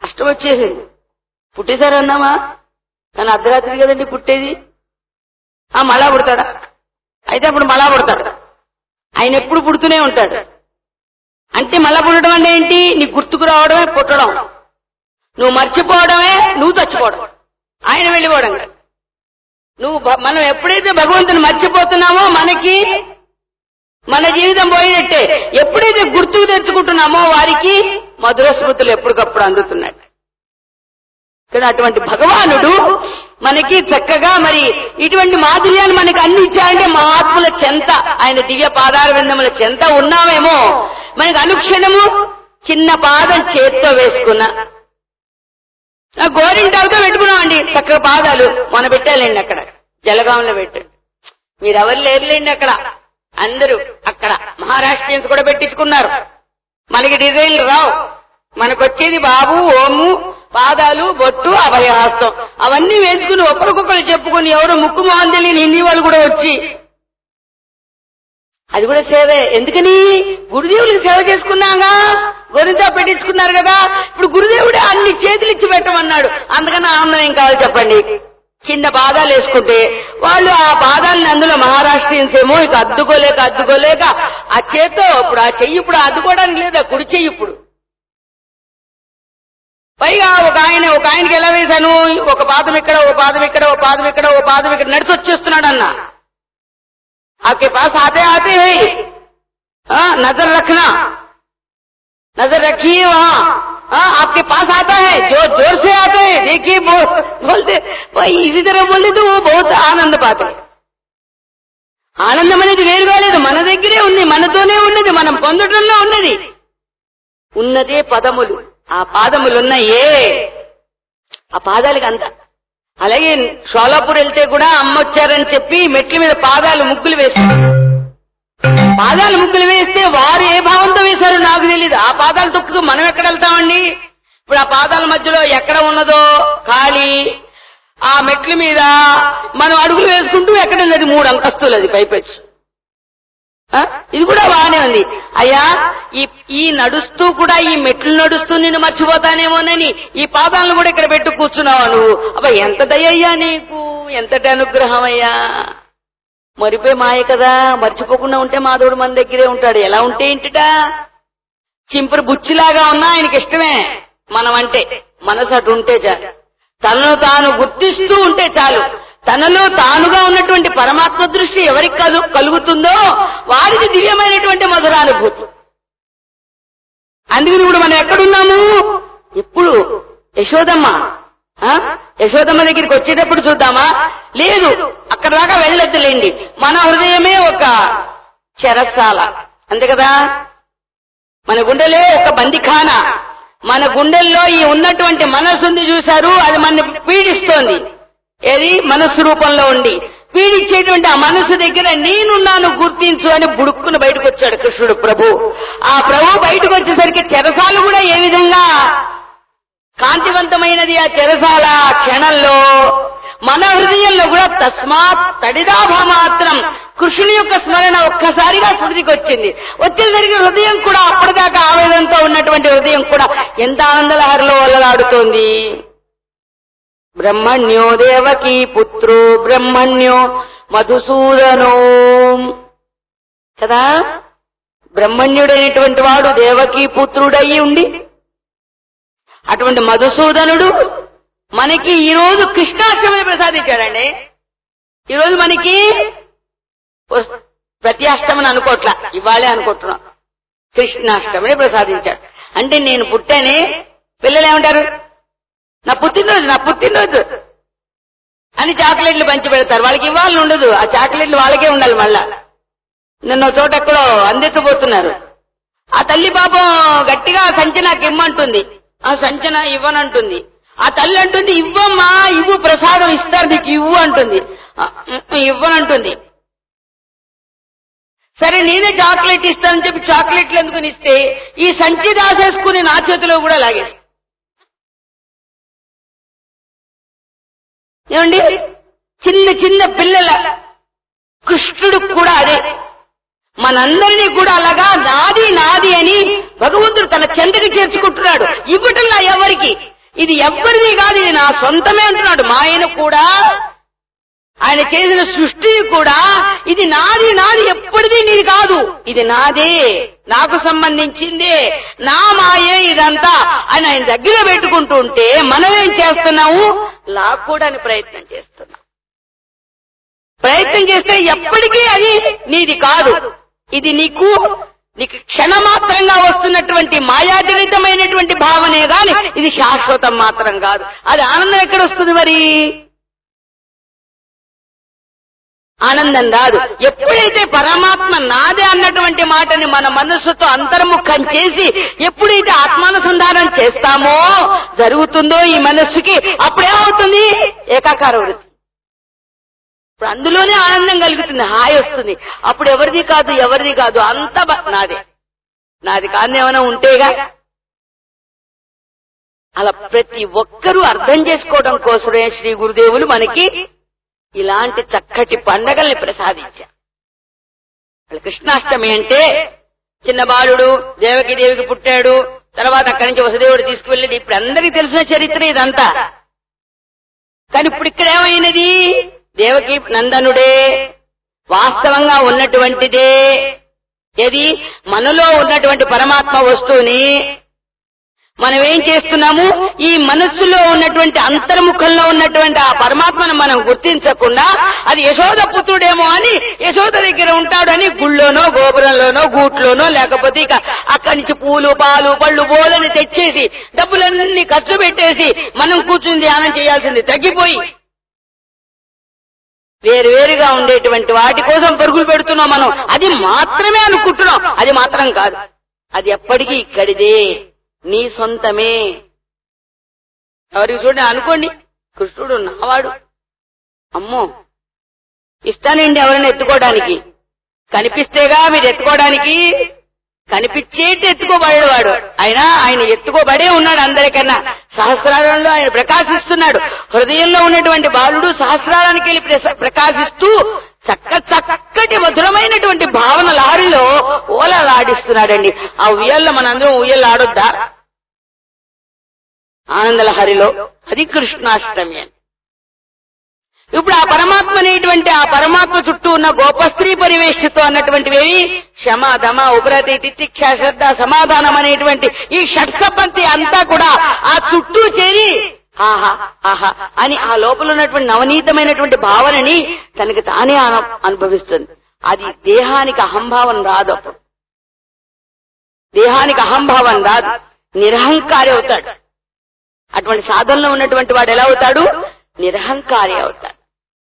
Speaker 1: అష్టం వచ్చేసింది పుట్టేశారు అన్నామా కానీ అర్ధరాత్రి కదండి పుట్టేది ఆ మళ్ళా పుడతాడా అయితే అప్పుడు మళ్ళా పుడతాడు ఆయన ఎప్పుడు పుడుతూనే ఉంటాడు అంటే మళ్ళా పుట్టడం అంటే ఏంటి నీకు గుర్తుకు రావడమే పుట్టడం నువ్వు మర్చిపోవడమే నువ్వు చచ్చిపోవడం ఆయన వెళ్ళిపోవడం కాదు నువ్వు భ- మనం ఎప్పుడైతే భగవంతుని మర్చిపోతున్నామో మనకి మన జీవితం పోయినట్టే ఎప్పుడైతే గుర్తుకు తెచ్చుకుంటున్నామో వారికి మధుర స్మృతులు ఎప్పటికప్పుడు అందుతున్నాడు ఇక్కడ అటువంటి భగవానుడు మనకి చక్కగా మరి ఇటువంటి మాధుర్యాన్ని మనకి అన్ని ఇచ్చాయంటే మహాత్ముల చెంత ఆయన దివ్య పాదాల విందముల చెంత ఉన్నామేమో మనకి అనుక్షణము చిన్న పాదం చేత్తో వేసుకున్నా ఆ గోరింటాకుతో పెట్టుకున్నామండి చక్కగా పాదాలు మొన్న పెట్టాలండి అక్కడ జలగాంలో పెట్టాడు మీరెవరు లేరులేండి అక్కడ అందరూ అక్కడ మహారాష్ట్రియన్స్ కూడా పెట్టించుకున్నారు మనకి డిజైన్లు రావు మనకొచ్చేది బాబు ఓము పాదాలు బొట్టు అభయహస్తం అవన్నీ వేసుకుని ఒకరికొకరు చెప్పుకుని ఎవరు ముక్కు మొహం తెలియని హిందీ వాళ్ళు కూడా వచ్చి అది కూడా సేవే ఎందుకని గురుదేవులకు సేవ చేసుకున్నాగా గొరితో పెట్టించుకున్నారు కదా ఇప్పుడు గురుదేవుడే అన్ని చేతులు ఇచ్చి పెట్టమన్నాడు అందుకని ఆనందం ఏం కావాలి చెప్పండి చిన్న పాదాలు వేసుకుంటే వాళ్ళు ఆ పాదాలని అందులో మహారాష్ట్రియన్స్ ఏమో ఇక అద్దుకోలేక అద్దుకోలేక ఆ చేత్తో ఇప్పుడు ఆ చెయ్యి ఇప్పుడు అద్దుకోవడానికి లేదా కుడి చెయ్యి ఇప్పుడు పైగా ఒక ఆయన ఒక ఆయనకి ఎలా వేశాను ఒక పాదం ఇక్కడ ఓ పాదం ఇక్కడ ఓ పాదం ఇక్కడ ఓ పాదం ఇక్కడ నడిచి వచ్చేస్తున్నాడు అన్న आपके पास आते आते हैं हाँ, नजर रखना नजर रखिए वहाँ हाँ, आपके पास आता है जो जोर से आते हैं देखिए बोल, बोलते भाई इसी तरह बोलते तो वो बहुत आनंद पाते हैं. ఆనందం అనేది వేరుగా లేదు మన దగ్గరే ఉంది మనతోనే ఉన్నది మనం పొందటంలో ఉన్నది ఉన్నదే పదములు ఆ పాదములున్నాయే ఆ పాదాలకి అంత అలాగే షోలాపూర్ వెళ్తే కూడా అమ్మ వచ్చారని చెప్పి మెట్ల మీద పాదాలు ముగ్గులు వేశారు పాదాలు ముగ్గులు వేస్తే వారు ఏ భావంతో వేశారో నాకు తెలియదు ఆ పాదాలు తొక్కుతూ మనం ఎక్కడ వెళ్తామండి ఇప్పుడు ఆ పాదాల మధ్యలో ఎక్కడ ఉన్నదో ఖాళీ ఆ మెట్ల మీద మనం అడుగులు వేసుకుంటూ ఎక్కడ ఉంది అది మూడు అంతస్తులు అది పైపెచ్చు ఆ? ఇది కూడా బాగానే ఉంది అయ్యా ఈ ఈ నడుస్తూ కూడా ఈ మెట్లు నడుస్తూ నేను మర్చిపోతానేమోనని ఈ పాదాలను కూడా ఇక్కడ పెట్టు కూర్చున్నావా నువ్వు అబ్బా ఎంత దయ్యయ్యా నీకు ఎంతటి అనుగ్రహం అయ్యా మరిపోయి మాయ కదా మర్చిపోకుండా ఉంటే మాధవుడు మన దగ్గరే ఉంటాడు ఎలా ఉంటే ఏంటిట చింపురు బుచ్చిలాగా ఉన్నా ఆయనకి ఇష్టమే మనం అంటే మనసు అటు ఉంటే చాలు తనను తాను గుర్తిస్తూ ఉంటే చాలు తనలో తానుగా ఉన్నటువంటి పరమాత్మ దృష్టి ఎవరికి కలు- కలుగుతుందో వారికి దివ్యమైనటువంటి మధురానుభూతి అందుకని ఇప్పుడు మనం ఎక్కడున్నాము ఎప్పుడు యశోదమ్మ ఆ? యశోదమ్మ దగ్గరికి వచ్చేటప్పుడు చూద్దామా లేదు అక్కడ దాకా వెళ్ళొద్దులేండి మన హృదయమే ఒక చెరసాల అంతే కదా మన గుండెలే ఒక బందిఖాన మన గుండెల్లో ఈ ఉన్నటువంటి మనస్సు ఉంది చూశారు అది మన పీడిస్తోంది ఏది మనస్సు రూపంలో ఉండి పీడించేటువంటి ఆ మనస్సు దగ్గర నేనున్నాను గుర్తించు అని బుడుక్కును బయటకు వచ్చాడు కృష్ణుడు ప్రభు ఆ ప్రభు బయటకు వచ్చేసరికి చెరసాలు కూడా ఏ విధంగా కాంతివంతమైనది ఆ చెరసాల ఆ క్షణంలో మన హృదయంలో కూడా తస్మాత్ తడిదాభ మాత్రం కృష్ణుని యొక్క స్మరణ ఒక్కసారిగా స్మృతికి వచ్చింది వచ్చేసరికి హృదయం కూడా అప్పటిదాకా ఆవేదనతో ఉన్నటువంటి హృదయం కూడా ఎంత ఆనందలహరిలో వల్లలాడుతోంది బ్రహ్మణ్యో దేవకీ పుత్రో బ్రహ్మణ్యో మధుసూదనో కదా బ్రహ్మణ్యుడైనటువంటి వాడు దేవకీ పుత్రుడయి ఉండి అటువంటి మధుసూదనుడు మనకి ఈ రోజు కృష్ణాష్టమిని ప్రసాదించాడండి ఈ రోజు మనకి వస్- ప్రతి అష్టమని అనుకోట్లా ఇవాళే అనుకుంటున్నాం కృష్ణాష్టమిని ప్రసాదించాడు అంటే నేను పుట్టానే పిల్లలు ఏమంటారు నా పుట్టినరోజు నా పుట్టినరోజు అని చాక్లెట్లు పంచి పెడతారు వాళ్ళకి ఇవ్వాలని ఉండదు ఆ చాక్లెట్లు వాళ్ళకే ఉండాలి మళ్ళా నిన్న ఒక చోట ఎక్కడో అందించబోతున్నారు ఆ తల్లి పాపం గట్టిగా ఆ సంచి నాకు ఇమ్మంటుంది ఆ సంచన ఇవ్వనంటుంది ఆ తల్లి అంటుంది ఇవ్వమ్మా ఇవ్వు ప్రసాదం ఇస్తారు నీకు ఇవ్వు అంటుంది ఆ, ఉమ్, ఇవ్వనంటుంది సరే నేనే చాక్లెట్ ఇస్తానని చెప్పి చాక్లెట్లు ఎందుకుని ఇస్తే ఈ సంచి దాసేసుకుని నా చేతిలో కూడా లాగేసి ఏమండి చిన్న చిన్న పిల్లల కృష్ణుడు కూడా అదే మనందరినీ కూడా అలాగా నాది నాది అని భగవంతుడు తన చెంతకి చేర్చుకుంటున్నాడు ఇవ్వటంలా ఎవరికి ఇది ఎవ్వరిది కాదు ఇది నా సొంతమే అంటున్నాడు మా ఆయన కూడా ఆయన చేసిన సృష్టి కూడా ఇది నాది నాది ఎప్పటిది నీది కాదు ఇది నాదే నాకు సంబంధించిందే నా మాయే ఇదంతా అని ఆయన దగ్గర పెట్టుకుంటూ ఉంటే మనం ఏం చేస్తున్నాము లాక్కోవడానికి ప్రయత్నం చేస్తున్నాం ప్రయత్నం చేస్తే ఎప్పటికీ అది నీది కాదు ఇది నీకు నీకు క్షణమాత్రంగా వస్తున్నటువంటి మాయాజనితమైనటువంటి భావనే గాని ఇది శాశ్వతం మాత్రం కాదు అది ఆనందం ఎక్కడ వస్తుంది మరి ఆనందం రాదు ఎప్పుడైతే పరమాత్మ నాదే అన్నటువంటి మాటని మన మనస్సుతో అంతర్ముఖం చేసి ఎప్పుడైతే ఆత్మానుసంధానం చేస్తామో జరుగుతుందో ఈ మనస్సుకి అప్పుడేమవుతుంది ఏకాకార వృత్తి ఇప్పుడు అందులోనే ఆనందం కలుగుతుంది హాయి వస్తుంది అప్పుడు ఎవరిది కాదు ఎవరిది కాదు అంత బ- నాదే నాది కాదు ఏమైనా ఉంటేగా అలా ప్రతి ఒక్కరూ అర్థం చేసుకోవడం కోసమే శ్రీ గురుదేవులు మనకి ఇలాంటి చక్కటి పండగల్ని ప్రసాదించారు వాళ్ళ కృష్ణాష్టమి అంటే చిన్న బాలుడు దేవకి దేవికి పుట్టాడు తర్వాత అక్కడి నుంచి వసుదేవుడు తీసుకువెళ్ళాడు ఇప్పుడు అందరికీ తెలిసిన చరిత్ర ఇదంతా కానీ ఇప్పుడు ఇక్కడ ఏమైనది దేవకి నందనుడే వాస్తవంగా ఉన్నటువంటిదే ఏది మనలో ఉన్నటువంటి పరమాత్మ వస్తువుని మనం ఏం చేస్తున్నాము ఈ మనస్సులో ఉన్నటువంటి అంతర్ముఖంలో ఉన్నటువంటి ఆ పరమాత్మను మనం గుర్తించకుండా అది యశోద పుత్రుడేమో అని యశోద దగ్గర ఉంటాడని గుళ్ళోనో గోపురంలోనో గూట్లోనో లేకపోతే ఇక అక్కడి నుంచి పూలు పాలు పళ్ళు బోలని తెచ్చేసి డబ్బులన్నీ ఖర్చు పెట్టేసి మనం కూర్చుని ధ్యానం చేయాల్సింది తగ్గిపోయి వేరు వేరుగా ఉండేటువంటి వాటి కోసం పరుగులు పెడుతున్నాం మనం అది మాత్రమే అనుకుంటున్నాం అది మాత్రం కాదు అది ఎప్పటికీ ఇక్కడిదే నీ సొంతమే ఎవరికి చూడండి అనుకోండి కృష్ణుడు నావాడు అమ్మో ఇస్తానండి ఎవరైనా ఎత్తుకోవడానికి కనిపిస్తేగా మీరు ఎత్తుకోవడానికి కనిపించేటి ఎత్తుకోబడాడు వాడు అయినా ఆయన ఎత్తుకోబడే ఉన్నాడు అందరికన్నా సహస్రాలలో ఆయన ప్రకాశిస్తున్నాడు హృదయంలో ఉన్నటువంటి బాలుడు సహస్రాలానికి వెళ్ళి ప్రస- ప్రకాశిస్తూ చక్క చక్కటి మధురమైనటువంటి భావన లారీలో ఓలలాడిస్తున్నాడండి ఆ ఉయ్యాల్లో మనందరం ఉయ్యలు ఆడొద్దా ఆనందలహరిలో అది కృష్ణాష్టమి అని ఇప్పుడు ఆ పరమాత్మ అనేటువంటి ఆ పరమాత్మ చుట్టూ ఉన్న గోపస్త్రీ పరివేష్టితో అన్నటువంటివి క్షమ దమ ఉపరతి తితిక్ష శ్రద్ధ సమాధానం అనేటువంటి ఈ షట్సపంతి అంతా కూడా ఆ చుట్టూ చేరి ఆహా ఆహా అని ఆ లోపల ఉన్నటువంటి నవనీతమైనటువంటి భావనని తనకి తానే అను- అనుభవిస్తుంది అది దేహానికి అహంభావం రాదు అప్పుడు దేహానికి అహంభావం రాదు నిరహంకారి అవుతాడు అటువంటి సాధనలో ఉన్నటువంటి వాడు ఎలా అవుతాడు నిరహంకారి అవుతాడు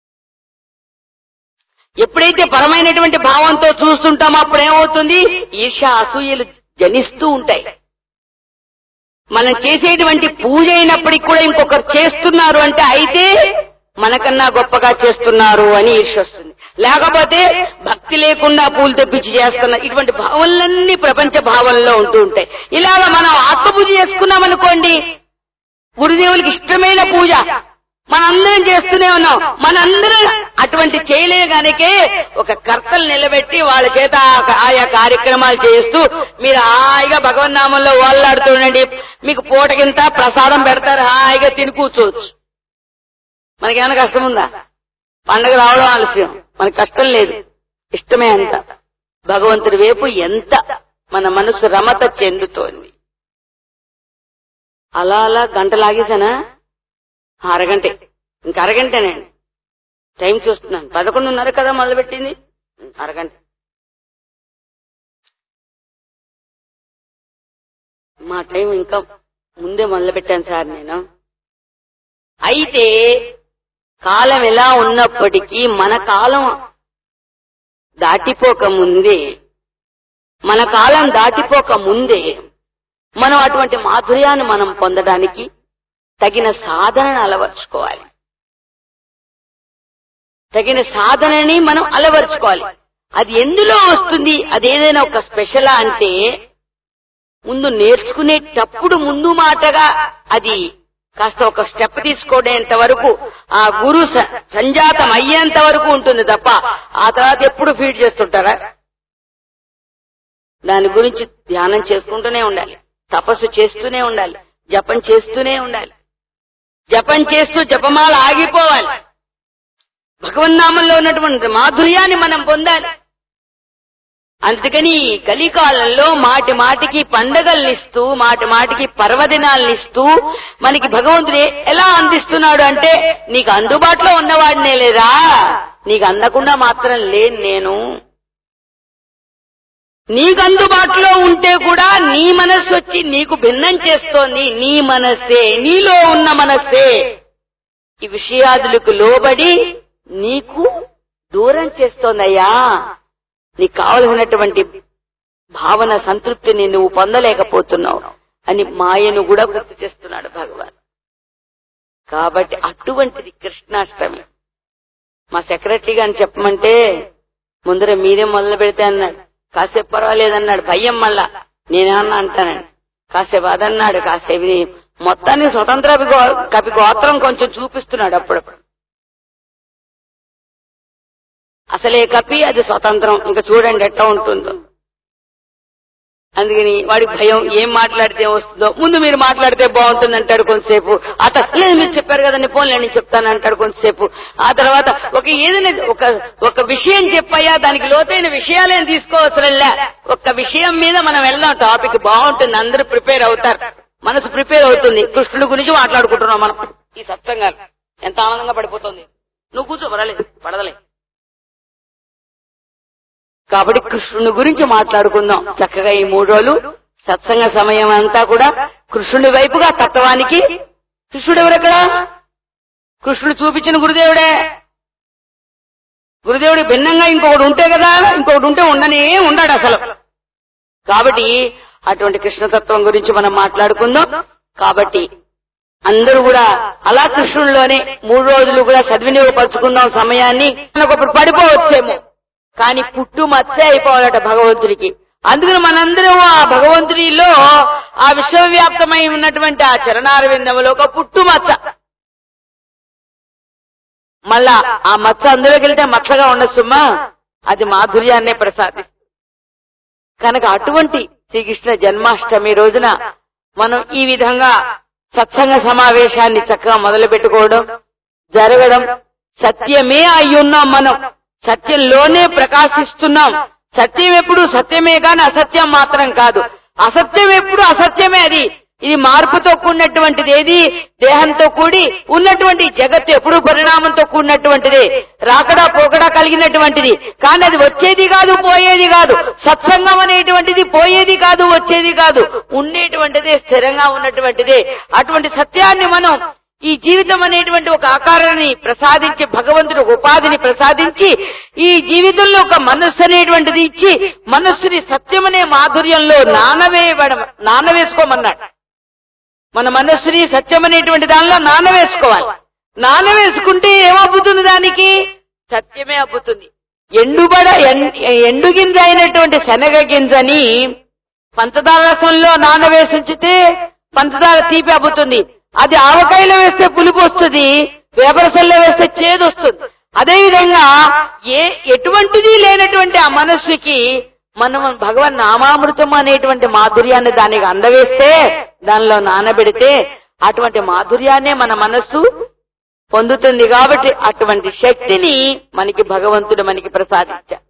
Speaker 1: ఎప్పుడైతే పరమైనటువంటి భావంతో చూస్తుంటామో అప్పుడు ఏమవుతుంది ఈర్ష అసూయలు జనిస్తూ ఉంటాయి మనం చేసేటువంటి పూజ అయినప్పటికీ కూడా ఇంకొకరు చేస్తున్నారు అంటే అయితే మనకన్నా గొప్పగా చేస్తున్నారు అని ఈర్ష వస్తుంది లేకపోతే భక్తి లేకుండా పూలు తెప్పించి చేస్తున్నారు ఇటువంటి భావనలన్నీ ప్రపంచ భావనలో ఉంటూ ఉంటాయి ఇలాగ మనం ఆత్మపూజ చేసుకున్నామనుకోండి గురుదేవులకి ఇష్టమైన పూజ మనందరం చేస్తూనే ఉన్నాం మనందరం అటువంటి చేయలేగానికే ఒక కర్తలు నిలబెట్టి వాళ్ళ చేత ఆ- ఆయా కార్యక్రమాలు చేస్తూ మీరు హాయిగా భగవన్నామంలో ఓళ్ళాడుతుండండి మీకు పూటకింత ప్రసాదం పెడతారు హాయిగా తిని కూర్చోవచ్చు మనకేమైనా కష్టం ఉందా పండగ రావడం ఆలస్యం మనకి కష్టం లేదు ఇష్టమే అంత భగవంతుడి వైపు ఎంత మన మనసు రమత చెందుతోంది అలా అలా గంట లాగేశానా అరగంటే ఇంకా అరగంటేనండి టైం చూస్తున్నాను పదకొండున్నర కదా మొదలుపెట్టింది అరగంట మా టైం ఇంకా ముందే మొదలుపెట్టాను సార్ నేను అయితే కాలం ఎలా ఉన్నప్పటికీ మన కాలం దాటిపోక ముందే మన కాలం దాటిపోక ముందే మనం అటువంటి మాధుర్యాన్ని మనం పొందడానికి తగిన సాధనను అలవర్చుకోవాలి తగిన సాధనని మనం అలవర్చుకోవాలి అది ఎందులో వస్తుంది అదేదైనా ఒక స్పెషలా అంటే ముందు నేర్చుకునేటప్పుడు ముందు మాటగా అది కాస్త ఒక స్టెప్ తీసుకోవడంత వరకు ఆ గురు స- సంజాతం అయ్యేంత వరకు ఉంటుంది తప్ప ఆ తర్వాత ఎప్పుడు ఫీడ్ చేస్తుంటారా దాని గురించి ధ్యానం చేసుకుంటూనే ఉండాలి తపస్సు చేస్తూనే ఉండాలి జపం చేస్తూనే ఉండాలి జపం చేస్తూ జపమాల ఆగిపోవాలి భగవన్నామంలో ఉన్నటువంటి మాధుర్యాన్ని మనం పొందాలి అందుకని ఈ కలికాలంలో మాటి మాటికి పండగల్ని ఇస్తూ మాటి మాటికి పర్వదినాల్ని ఇస్తూ మనకి భగవంతుడు ఎలా అందిస్తున్నాడు అంటే నీకు అందుబాటులో ఉన్నవాడినే లేదా నీకు అందకుండా మాత్రం లేను నేను నీకు అందుబాటులో ఉంటే కూడా నీ మనస్సు వచ్చి నీకు భిన్నం చేస్తోంది నీ మనస్సే నీలో ఉన్న మనస్సే ఈ విషయాదులకు లోబడి నీకు దూరం చేస్తోందయ్యా నీకు కావలసినటువంటి భావన సంతృప్తిని నువ్వు పొందలేకపోతున్నావు అని మాయను కూడా గుర్తు చేస్తున్నాడు భగవాన్ కాబట్టి అటువంటిది కృష్ణాష్టమి మా సెక్రటరీ గారిని చెప్పమంటే ముందర మీరే మొదలు పెడితే అన్నాడు కాసేపు పర్వాలేదన్నాడు భయం మళ్ళా నేనేమన్నా అంటానండి కాసేపు అదన్నాడు కాసేపు ఇది మొత్తానికి స్వతంత్ర కవి గో- కవి గోత్రం కొంచెం చూపిస్తున్నాడు అప్పుడప్పుడు అసలే కపి అది స్వతంత్రం ఇంకా చూడండి ఎట్లా ఉంటుందో అందుకని వాడికి భయం ఏం మాట్లాడితే వస్తుందో ముందు మీరు మాట్లాడితే బాగుంటుంది అంటాడు కొంతసేపు ఆ తర్వాత లేదు మీరు చెప్పారు కదండి ఫోన్లో నేను చెప్తాను అంటాడు కొంతసేపు ఆ తర్వాత ఒక ఏదైనా ఒక ఒక విషయం చెప్పయ్యా దానికి లోతైన విషయాలేం తీసుకోవసరంలే ఒక్క విషయం మీద మనం వెళ్దాం టాపిక్ బాగుంటుంది అందరూ ప్రిపేర్ అవుతారు మనసు ప్రిపేర్ అవుతుంది కృష్ణుడి గురించి మాట్లాడుకుంటున్నాం మనం ఈ సత్సంగాలు ఎంత ఆనందంగా పడిపోతుంది నువ్వు కూర్చో పర్వాలేదు పడదలే కాబట్టి కృష్ణుని గురించి మాట్లాడుకుందాం చక్కగా ఈ మూడు రోజులు సత్సంగ సమయం అంతా కూడా కృష్ణుడి వైపుగా తత్వానికి కృష్ణుడు ఎవరెక్కడ కృష్ణుడు చూపించిన గురుదేవుడే గురుదేవుడి భిన్నంగా ఇంకొకటి ఉంటే కదా ఇంకొకటి ఉంటే ఉండనే ఉండాడు అసలు కాబట్టి అటువంటి కృష్ణతత్వం గురించి మనం మాట్లాడుకుందాం కాబట్టి అందరూ కూడా అలా కృష్ణుల్లోనే మూడు రోజులు కూడా సద్వినియోగపరుచుకుందాం సమయాన్ని ఒకప్పుడు పడిపోవచ్చేమో కానీ పుట్టు మచ్చ అయిపోవాలట భగవంతుడికి అందుకని మనందరం ఆ భగవంతుడిలో ఆ విశ్వవ్యాప్తమై ఉన్నటువంటి ఆ చరణారవిందములో ఒక పుట్టు మచ్చ మళ్ళా ఆ మచ్చ అందులోకి వెళ్తే మచ్చగా ఉండదు సుమ్మా అది మాధుర్యాన్నే ప్రసాదిస్తుంది కనుక అటువంటి శ్రీకృష్ణ జన్మాష్టమి రోజున మనం ఈ విధంగా సత్సంగ సమావేశాన్ని చక్కగా మొదలు పెట్టుకోవడం జరగడం సత్యమే అయ్యున్నాం మనం సత్యంలోనే ప్రకాశిస్తున్నాం సత్యం ఎప్పుడు సత్యమే గాని అసత్యం మాత్రం కాదు అసత్యం ఎప్పుడు అసత్యమే అది ఇది మార్పుతో కూడినటువంటిది ఏది దేహంతో కూడి ఉన్నటువంటి జగత్తు ఎప్పుడు పరిణామంతో కూడినటువంటిది రాకడా పోకడా కలిగినటువంటిది కానీ అది వచ్చేది కాదు పోయేది కాదు సత్సంగం అనేటువంటిది పోయేది కాదు వచ్చేది కాదు ఉండేటువంటిదే స్థిరంగా ఉన్నటువంటిదే అటువంటి సత్యాన్ని మనం ఈ జీవితం అనేటువంటి ఒక ఆకారాన్ని ప్రసాదించి భగవంతుడు ఒక ఉపాధిని ప్రసాదించి ఈ జీవితంలో ఒక మనస్సు అనేటువంటిది ఇచ్చి మనస్సుని సత్యమనే మాధుర్యంలో నానవేయబడం నానవేసుకోమన్నాడు మన మనస్సుని సత్యం అనేటువంటి దానిలో నానవేసుకోవాలి నానవేసుకుంటే ఏమబ్బుతుంది దానికి సత్యమే అబ్బుతుంది ఎండుబడ ఎన్- ఎండు గింజ అయినటువంటి శనగ గింజని పంచదార రసంలో నానవేసి ఉంచితే పంచదార తీపి అబ్బుతుంది అది ఆవకాయలో వేస్తే పులుపు వస్తుంది వేపరసంలో వేస్తే చేదు వస్తుంది అదేవిధంగా ఏ ఎటువంటిది లేనటువంటి ఆ మనస్సుకి మనం భగవన్ నామామృతం అనేటువంటి మాధుర్యాన్ని దానికి అందవేస్తే దానిలో నానబెడితే అటువంటి మాధుర్యాన్నే మన మనస్సు పొందుతుంది కాబట్టి అటువంటి శక్తిని మనకి భగవంతుడు మనకి ప్రసాదించారు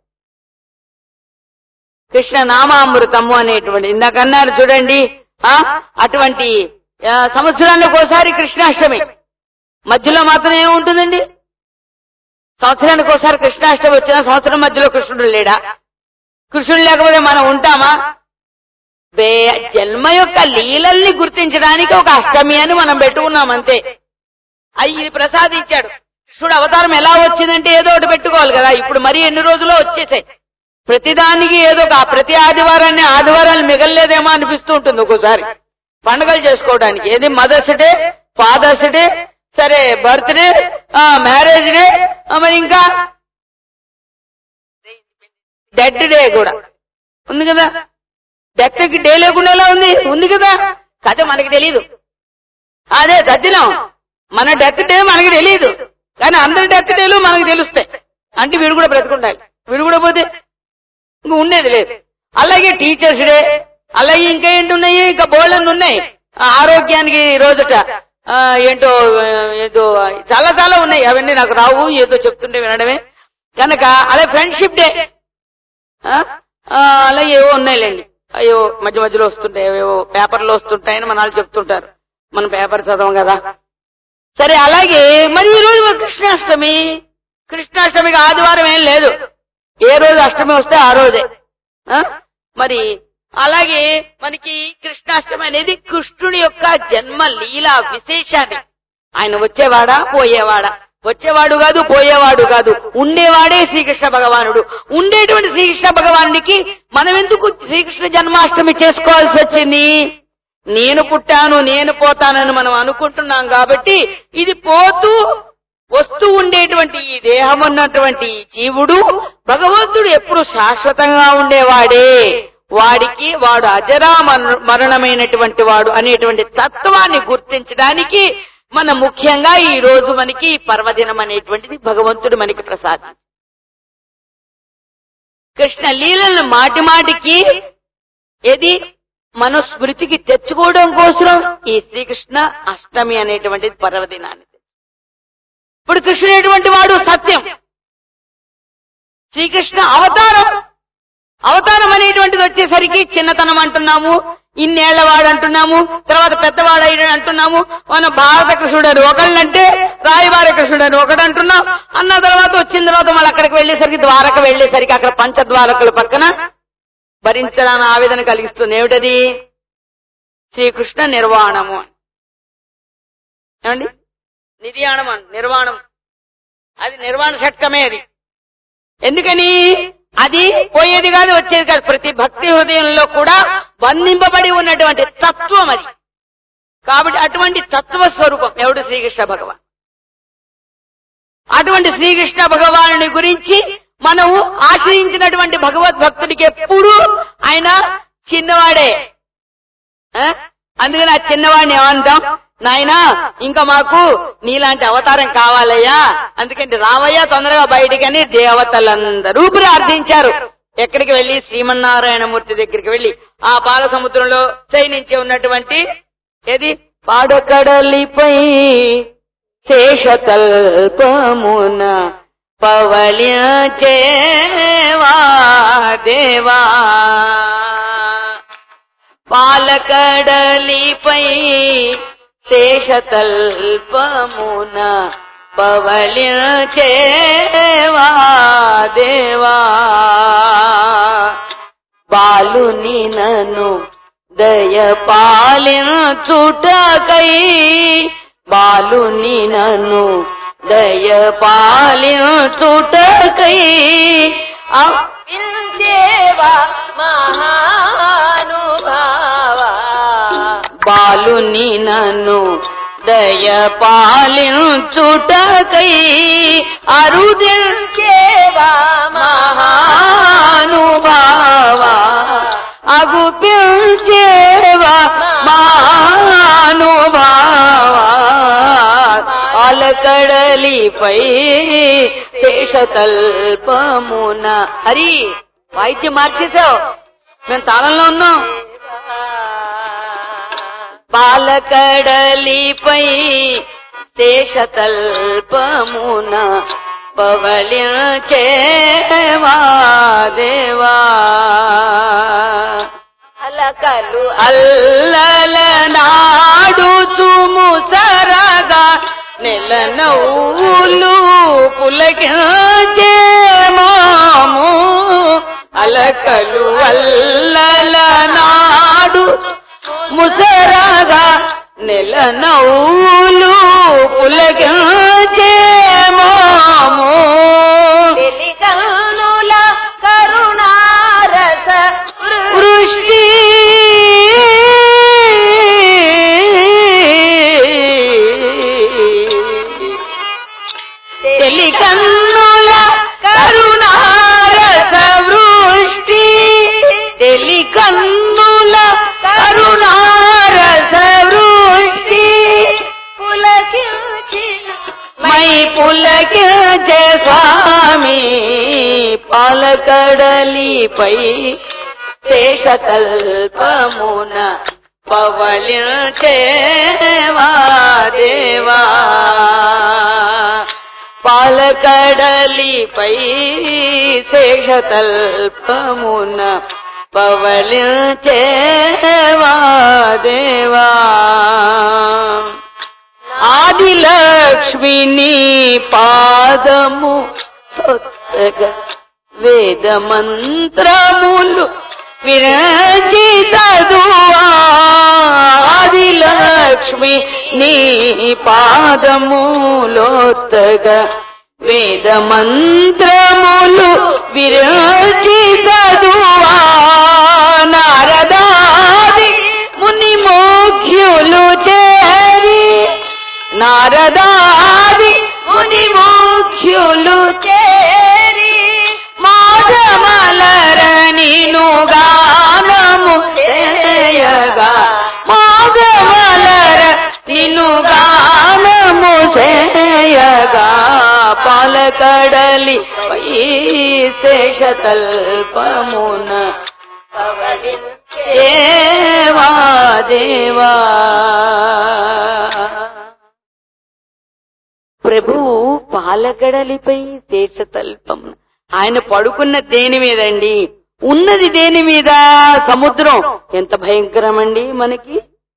Speaker 1: కృష్ణ నామామృతము అనేటువంటి ఇందాకన్నారు చూడండి ఆ అటువంటి ఆ, సంవత్సరానికి ఒకసారి కృష్ణాష్టమి మధ్యలో మాత్రం ఏముంటుందండి సంవత్సరానికి ఒకసారి కృష్ణాష్టమి వచ్చిన సంవత్సరం మధ్యలో కృష్ణుడు లేడా కృష్ణుడు లేకపోతే మనం ఉంటామా బే జన్మ యొక్క లీలల్ని గుర్తించడానికి ఒక అష్టమి అని మనం పెట్టుకున్నాం అంతే అవి ఇది ప్రసాదించాడు కృష్ణుడు అవతారం ఎలా వచ్చిందంటే ఏదో ఒకటి పెట్టుకోవాలి కదా ఇప్పుడు మరి ఎన్ని రోజుల్లో వచ్చేసాయి ప్రతిదానికి ఏదో ఒక ప్రతి ఆదివారాన్ని ఆదివారాలు మిగలలేదేమో అనిపిస్తూ ఉంటుంది ఒక్కోసారి పండుగలు చేసుకోవడానికి ఏది మదర్స్ డే ఫాదర్స్ డే సరే బర్త్డే మ్యారేజ్ డే మరి ఇంకా డెడ్ డే కూడా ఉంది కదా డెత్ కి డే లేకుండా ఎలా ఉంది ఉంది కదా కథ మనకి తెలియదు అదే తద్దినం మన డెత్ డే మనకి తెలియదు కానీ అందరి డెత్ డేలు మనకి తెలుస్తాయి అంటే వీడు కూడా బ్రతుకుండాలి వీడు కూడా పోతే ఇంక ఉండేది లేదు అలాగే టీచర్స్ డే అలాగే ఇంకా ఏంటి ఉన్నాయి ఇంకా బోళ్ళన్ని ఉన్నాయి ఆ ఆరోగ్యానికి ఈ రోజుట ఆ, ఏంటో ఆ, ఏదో చాలా చాలా ఉన్నాయి అవన్నీ నాకు రావు ఏదో చెప్తుంటే వినడమే కనుక అలా ఫ్రెండ్షిప్ డే ఆ, ఆ, అలాగే ఏవో ఉన్నాయిలేండి అయ్యో మధ్య మధ్యలో వస్తుంటాయి ఏవో పేపర్లో వస్తుంటాయని మన వాళ్ళు చెప్తుంటారు మనం పేపర్ చదవం కదా సరే అలాగే మరి ఈ రోజు మరి కృష్ణాష్టమి కృష్ణాష్టమికి ఆదివారం ఏం లేదు ఏ రోజు అష్టమి వస్తే ఆ రోజే ఆ? మరి అలాగే మనకి కృష్ణాష్టమి అనేది కృష్ణుడి యొక్క జన్మ లీల విశేషాన్ని ఆయన వచ్చేవాడా పోయేవాడా వచ్చేవాడు కాదు పోయేవాడు కాదు ఉండేవాడే శ్రీకృష్ణ భగవానుడు ఉండేటువంటి శ్రీకృష్ణ భగవానుడికి మనం ఎందుకు శ్రీకృష్ణ జన్మాష్టమి చేసుకోవాల్సి వచ్చింది నేను పుట్టాను నేను పోతానని మనం అనుకుంటున్నాం కాబట్టి ఇది పోతూ వస్తూ ఉండేటువంటి ఈ దేహం ఉన్నటువంటి ఈ జీవుడు భగవంతుడు ఎప్పుడు శాశ్వతంగా ఉండేవాడే వాడికి వాడు అజరా మర- మరణమైనటువంటి వాడు అనేటువంటి తత్వాన్ని గుర్తించడానికి మన ముఖ్యంగా ఈ రోజు మనకి ఈ పర్వదినం అనేటువంటిది భగవంతుడు మనకి ప్రసాదం కృష్ణ లీలను మాటి మాటికి ఏది మన స్మృతికి తెచ్చుకోవడం కోసం ఈ శ్రీకృష్ణ అష్టమి అనేటువంటిది పర్వదినాన్ని ఇప్పుడు కృష్ణుడైనటువంటి వాడు సత్యం శ్రీకృష్ణ అవతారం అవతారం అనేటువంటిది వచ్చేసరికి చిన్నతనం అంటున్నాము ఇన్నేళ్ల వాడు అంటున్నాము తర్వాత పెద్దవాడు అయిన అంటున్నాము మన భారత కృష్ణుడు అని ఒకళ్ళంటే రాయబార కృష్ణుడు అని ఒకడు అంటున్నాం అన్న తర్వాత వచ్చిన తర్వాత మళ్ళీ అక్కడికి వెళ్ళేసరికి ద్వారక వెళ్ళేసరికి అక్కడ పంచద్వారకుల పక్కన భరించడానికి ఆవేదన కలిగిస్తుంది ఏమిటది శ్రీకృష్ణ నిర్వాణము అని ఏమండి నిర్యాణం అని నిర్వాణం అది నిర్వాణ షట్కమే అది ఎందుకని అది పోయేది కాదు వచ్చేది కాదు ప్రతి భక్తి హృదయంలో కూడా బంధింపబడి ఉన్నటువంటి తత్వం అది కాబట్టి అటువంటి తత్వ స్వరూపం ఎవడు శ్రీకృష్ణ భగవాన్ అటువంటి శ్రీకృష్ణ భగవానుని గురించి మనం ఆశ్రయించినటువంటి భగవద్భక్తుడికి ఎప్పుడు ఆయన చిన్నవాడే ఆ? అందుకని ఆ చిన్నవాడిని ఏమంటాం నాయనా ఇంకా మాకు నీలాంటి అవతారం కావాలయ్యా అందుకంటే రావయ్యా తొందరగా బయటికని దేవతలందరూ ప్రార్థించారు ఎక్కడికి వెళ్లి శ్రీమన్నారాయణమూర్తి దగ్గరికి వెళ్లి ఆ పాల సముద్రంలో శయనించి ఉన్నటువంటి ఏది పాడకడలిపై శేషతల్పమున పవలించేవా దేవా పాలకడలిపై శేషతల్పమున పవలించేవా దేవా బాలుని నన్ను దయ పాలించుటకై బాలుని నన్ను దయ పాలించుటకై
Speaker 2: వించేవా మహానుభావా
Speaker 1: బాలుని నన్ను దయ పాలించుటకై అరుదించేవా మహానుభావా అగు పిల్చేవా మహానుభావా అలకడలిపై శేషతల్పమున హరి వాయిద్యం మార్చేశావు మేము తాళంలో ఉన్నాం పాలకడలిపై శేషతల్పమున పవలించేవా దేవా
Speaker 2: అలకలు
Speaker 1: అల్లల నాడు చుము సరగా నెల నవ్వులు పులకించే మాము అలకలు అల్లల నాడు ముసరగా నెల నవ్వులు పులకించే మాము
Speaker 2: తెలికనుల కరుణారస
Speaker 1: వృష్టి తెలికన్నుల కరుణారస వృష్టి తెలికన్నుల కరుణారస వృష్టి
Speaker 2: పులకించి
Speaker 1: మై పులకించే స్వామి పాలకడలిపై శేషకల్పమున పవళించేవా దేవా పాలకడలిపై శేషతల్పమున పవళించేవా దేవా ఆదిలక్ష్మిని పాదము తొత్తగా వేద మంత్రములు విరచితదువా ఆదిలక్ష్మి నీ పాదములోత్తగా వేద మంత్రములు విరచితదువా నారదాది ముని మోఖ్యులు చేరి నారదాది ముని మోఖ్యులు చేరి మాధమలర నిను గానము చేయగా మాధమలర నిను గానము చేయగా పాలకడలి పై శేషతల్పమున దేవా దేవా ప్రభువు పాలగడలిపై శేషతల్పం ఆయన పడుకున్న దేని మీదండి ఉన్నది దేని మీద సముద్రం ఎంత భయంకరమండి మనకి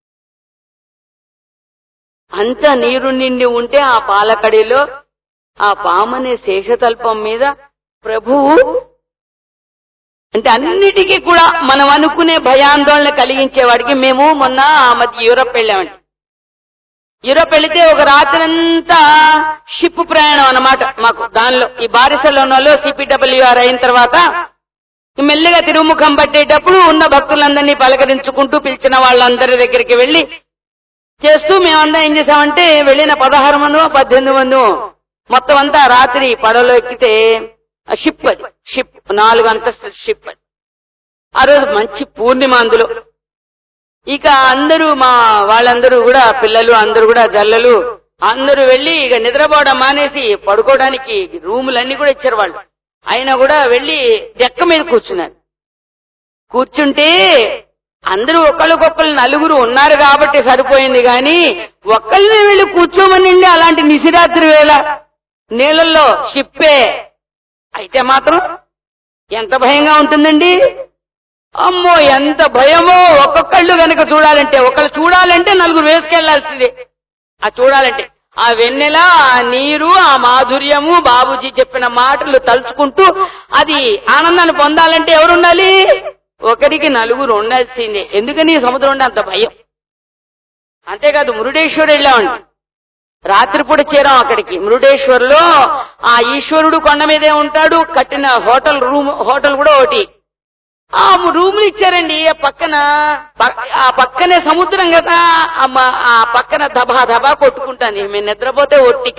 Speaker 1: అంత నీరు నిండి ఉంటే ఆ పాలకడిలో ఆ పామనే శేషతల్పం మీద ప్రభువు అంటే అన్నిటికీ కూడా మనం అనుకునే భయాందోళన కలిగించేవాడికి మేము మొన్న ఆ మధ్య యూరప్ వెళ్ళామండి యూరప్ వెళితే ఒక రాత్రంతా షిప్ ప్రయాణం అన్నమాట మాకు దానిలో ఈ బారిసలోనాలో సిపిడబ్ల్యూఆర్ అయిన తర్వాత మెల్లిగా తిరుముఖం పట్టేటప్పుడు ఉన్న భక్తులందరినీ పలకరించుకుంటూ పిలిచిన వాళ్ళందరి దగ్గరికి వెళ్లి చేస్తూ మేమందరం ఏం చేసామంటే వెళ్ళిన పదహారు మందో పద్దెనిమిది మందో మొత్తం అంతా రాత్రి పడవలో ఎక్కితే ఆ షిప్ అది షిప్ నాలుగు అంతస్తుల షిప్ అది ఆ రోజు మంచి పూర్ణిమ అందులో ఇక అందరూ మా వాళ్ళందరూ కూడా పిల్లలు అందరూ కూడా జల్లలు అందరూ వెళ్ళి ఇక నిద్రపోవడం మానేసి పడుకోవడానికి రూములన్నీ కూడా ఇచ్చారు వాళ్ళు అయినా కూడా వెళ్ళి డెక్క మీద కూర్చున్నారు కూర్చుంటే అందరూ ఒకళ్ళకొకళ్ళు నలుగురు ఉన్నారు కాబట్టి సరిపోయింది గాని ఒక్కళ్ళని వెళ్ళి కూర్చోమనండి అలాంటి నిశిరాత్రి వేళ నీళ్ళల్లో షిప్పే అయితే మాత్రం ఎంత భయంగా ఉంటుందండి అమ్మో ఎంత భయమో ఒక్కొక్కళ్ళు గనక చూడాలంటే ఒకళ్ళు చూడాలంటే నలుగురు వేసుకెళ్లాల్సిందే ఆ చూడాలంటే ఆ వెన్నెల ఆ నీరు ఆ మాధుర్యము బాబూజీ చెప్పిన మాటలు తలుచుకుంటూ అది ఆనందాన్ని పొందాలంటే ఎవరు ఉండాలి ఒకరికి నలుగురు ఉండాల్సిందే ఎందుకని ఈ సముద్రం అంటే అంత భయం అంతేకాదు మురుడేశ్వర్ వెళ్ళామండి రాత్రిపూట చేరాం అక్కడికి మురుడేశ్వర్లో ఆ ఈశ్వరుడు కొండ మీదే ఉంటాడు కట్టిన హోటల్ రూమ్ హోటల్ కూడా ఒకటి ఆ రూములు ఇచ్చారండి ఆ పక్కన ప- ఆ పక్కనే సముద్రం కదా ఆ మ- ఆ పక్కన దబా దబా కొట్టుకుంటాను మేము నిద్రపోతే ఒట్టిక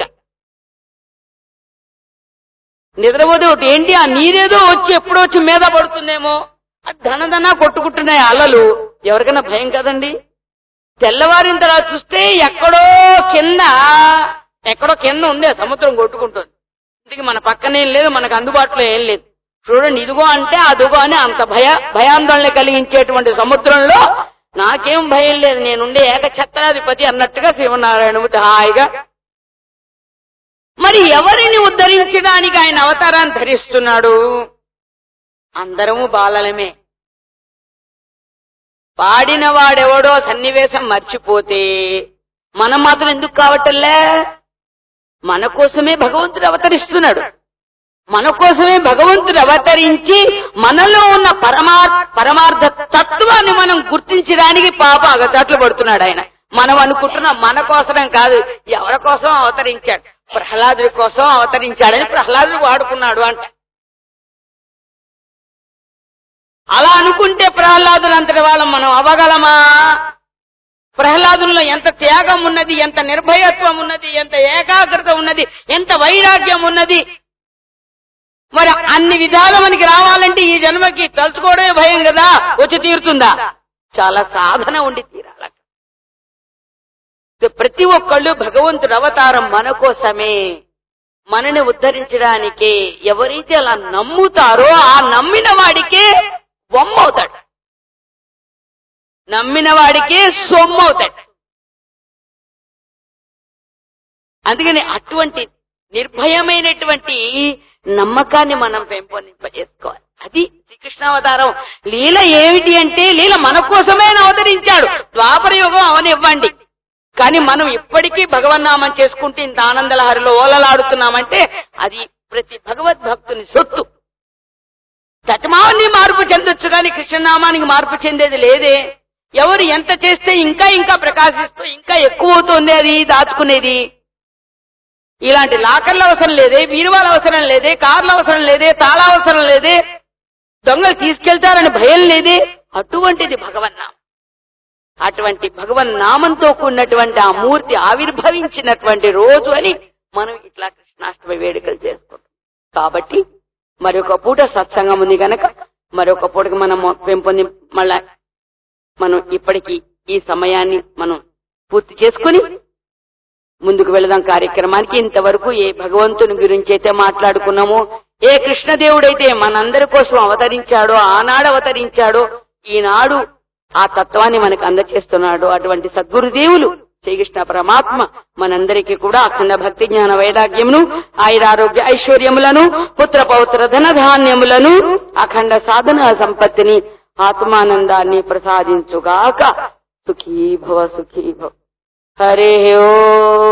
Speaker 1: నిద్రపోతే ఒకటి ఏంటి ఆ నీరేదో వచ్చి ఎప్పుడో వచ్చి మీద పడుతుందేమో అది ధనధన కొట్టుకుంటున్నాయి అలలు ఎవరికైనా భయం కదండి తెల్లవారిన తర్వాత చూస్తే ఎక్కడో కింద ఎక్కడో కింద ఉంది ఆ సముద్రం కొట్టుకుంటుంది ఇంటికి మన పక్కనేం లేదు మనకు అందుబాటులో ఏం లేదు చూడండి ఇదిగో అంటే అదిగో అని అంత భయ భయాందోళన కలిగించేటువంటి సముద్రంలో నాకేం భయం లేదు నేనుండే ఏకఛత్రాధిపతి అన్నట్టుగా శివనారాయణమూర్తి హాయిగా మరి ఎవరిని ఉద్ధరించడానికి ఆయన అవతారాన్ని ధరిస్తున్నాడు అందరము బాలలమే పాడిన వాడెవడో సన్నివేశం మర్చిపోతే మనం మాత్రం ఎందుకు కావటంలే మన కోసమే భగవంతుడు అవతరిస్తున్నాడు మన కోసమే భగవంతుడు అవతరించి మనలో ఉన్న పరమార్ పరమార్థ తత్వాన్ని మనం గుర్తించడానికి పాప అగచాట్లు పడుతున్నాడు ఆయన మనం అనుకుంటున్నాం మన కోసరం కాదు ఎవరి కోసం అవతరించాడు ప్రహ్లాదుడి కోసం అవతరించాడని ప్రహ్లాదుడు వాడుకున్నాడు అంట అలా అనుకుంటే ప్రహ్లాదులు అంతటి వాళ్ళం మనం అవ్వగలమా ప్రహ్లాదుల్లో ఎంత త్యాగం ఉన్నది ఎంత నిర్భయత్వం ఉన్నది ఎంత ఏకాగ్రత ఉన్నది ఎంత వైరాగ్యం ఉన్నది మరి అన్ని విధాలు మనకి రావాలంటే ఈ జన్మకి తలుచుకోవడమే భయం కదా వచ్చి తీరుతుందా చాలా సాధన ఉండి తీరాల ప్రతి ఒక్కళ్ళు భగవంతుడు అవతారం మన కోసమే మనని ఉద్ధరించడానికే ఎవరైతే అలా నమ్ముతారో ఆ నమ్మిన వాడికే బొమ్మవుతాడు నమ్మిన వాడికే సొమ్ము అవుతాడు అందుకని అటువంటి నిర్భయమైనటువంటి నమ్మకాన్ని మనం పెంపొందింపజేసుకోవాలి అది శ్రీకృష్ణావతారం లీల ఏమిటి అంటే లీల మన కోసమే ఆయన అవతరించాడు ద్వాపర యుగం అవనివ్వండి కానీ మనం ఇప్పటికీ భగవన్నామం చేసుకుంటూ ఇంత ఆనందలహరిలో ఓలలాడుతున్నామంటే అది ప్రతి భగవద్భక్తుని సొత్తు శతమాన్ని మార్పు చెందొచ్చు కానీ కృష్ణనామానికి మార్పు చెందేది లేదే ఎవరు ఎంత చేస్తే ఇంకా ఇంకా ప్రకాశిస్తూ ఇంకా ఎక్కువ అవుతుంది అది దాచుకునేది ఇలాంటి లాకర్ల అవసరం లేదే బీరువాల అవసరం లేదే కార్ల అవసరం లేదే తాళ అవసరం లేదే దొంగలు తీసుకెళ్తారని భయం లేదే అటువంటిది భగవన్నామం అటువంటి భగవన్ నామంతో కూడినటువంటి ఆ మూర్తి ఆవిర్భవించినటువంటి రోజు అని మనం ఇట్లా కృష్ణాష్టమి వేడుకలు చేసుకుంటాం కాబట్టి మరొక పూట సత్సంగం ఉంది గనక మరొక పూటకి మనం పెంపొంది మళ్ళా మనం ఇప్పటికి ఈ సమయాన్ని మనం పూర్తి చేసుకుని ముందుకు వెళదాం కార్యక్రమానికి ఇంతవరకు ఏ భగవంతుని గురించి అయితే మాట్లాడుకున్నామో ఏ కృష్ణదేవుడైతే మనందరి కోసం అవతరించాడో ఆనాడు అవతరించాడో ఈనాడు ఆ తత్వాన్ని మనకు అందచేస్తున్నాడు అటువంటి సద్గురుదేవులు శ్రీకృష్ణ పరమాత్మ మనందరికీ కూడా అఖండ భక్తి జ్ఞాన వైరాగ్యమును ఆయురారోగ్య ఐశ్వర్యములను పుత్ర పౌత్ర ధన ధాన్యములను అఖండ సాధన సంపత్తిని ఆత్మానందాన్ని ప్రసాదించుగాక సుఖీ భవ సుఖీ భవ హరే ఓ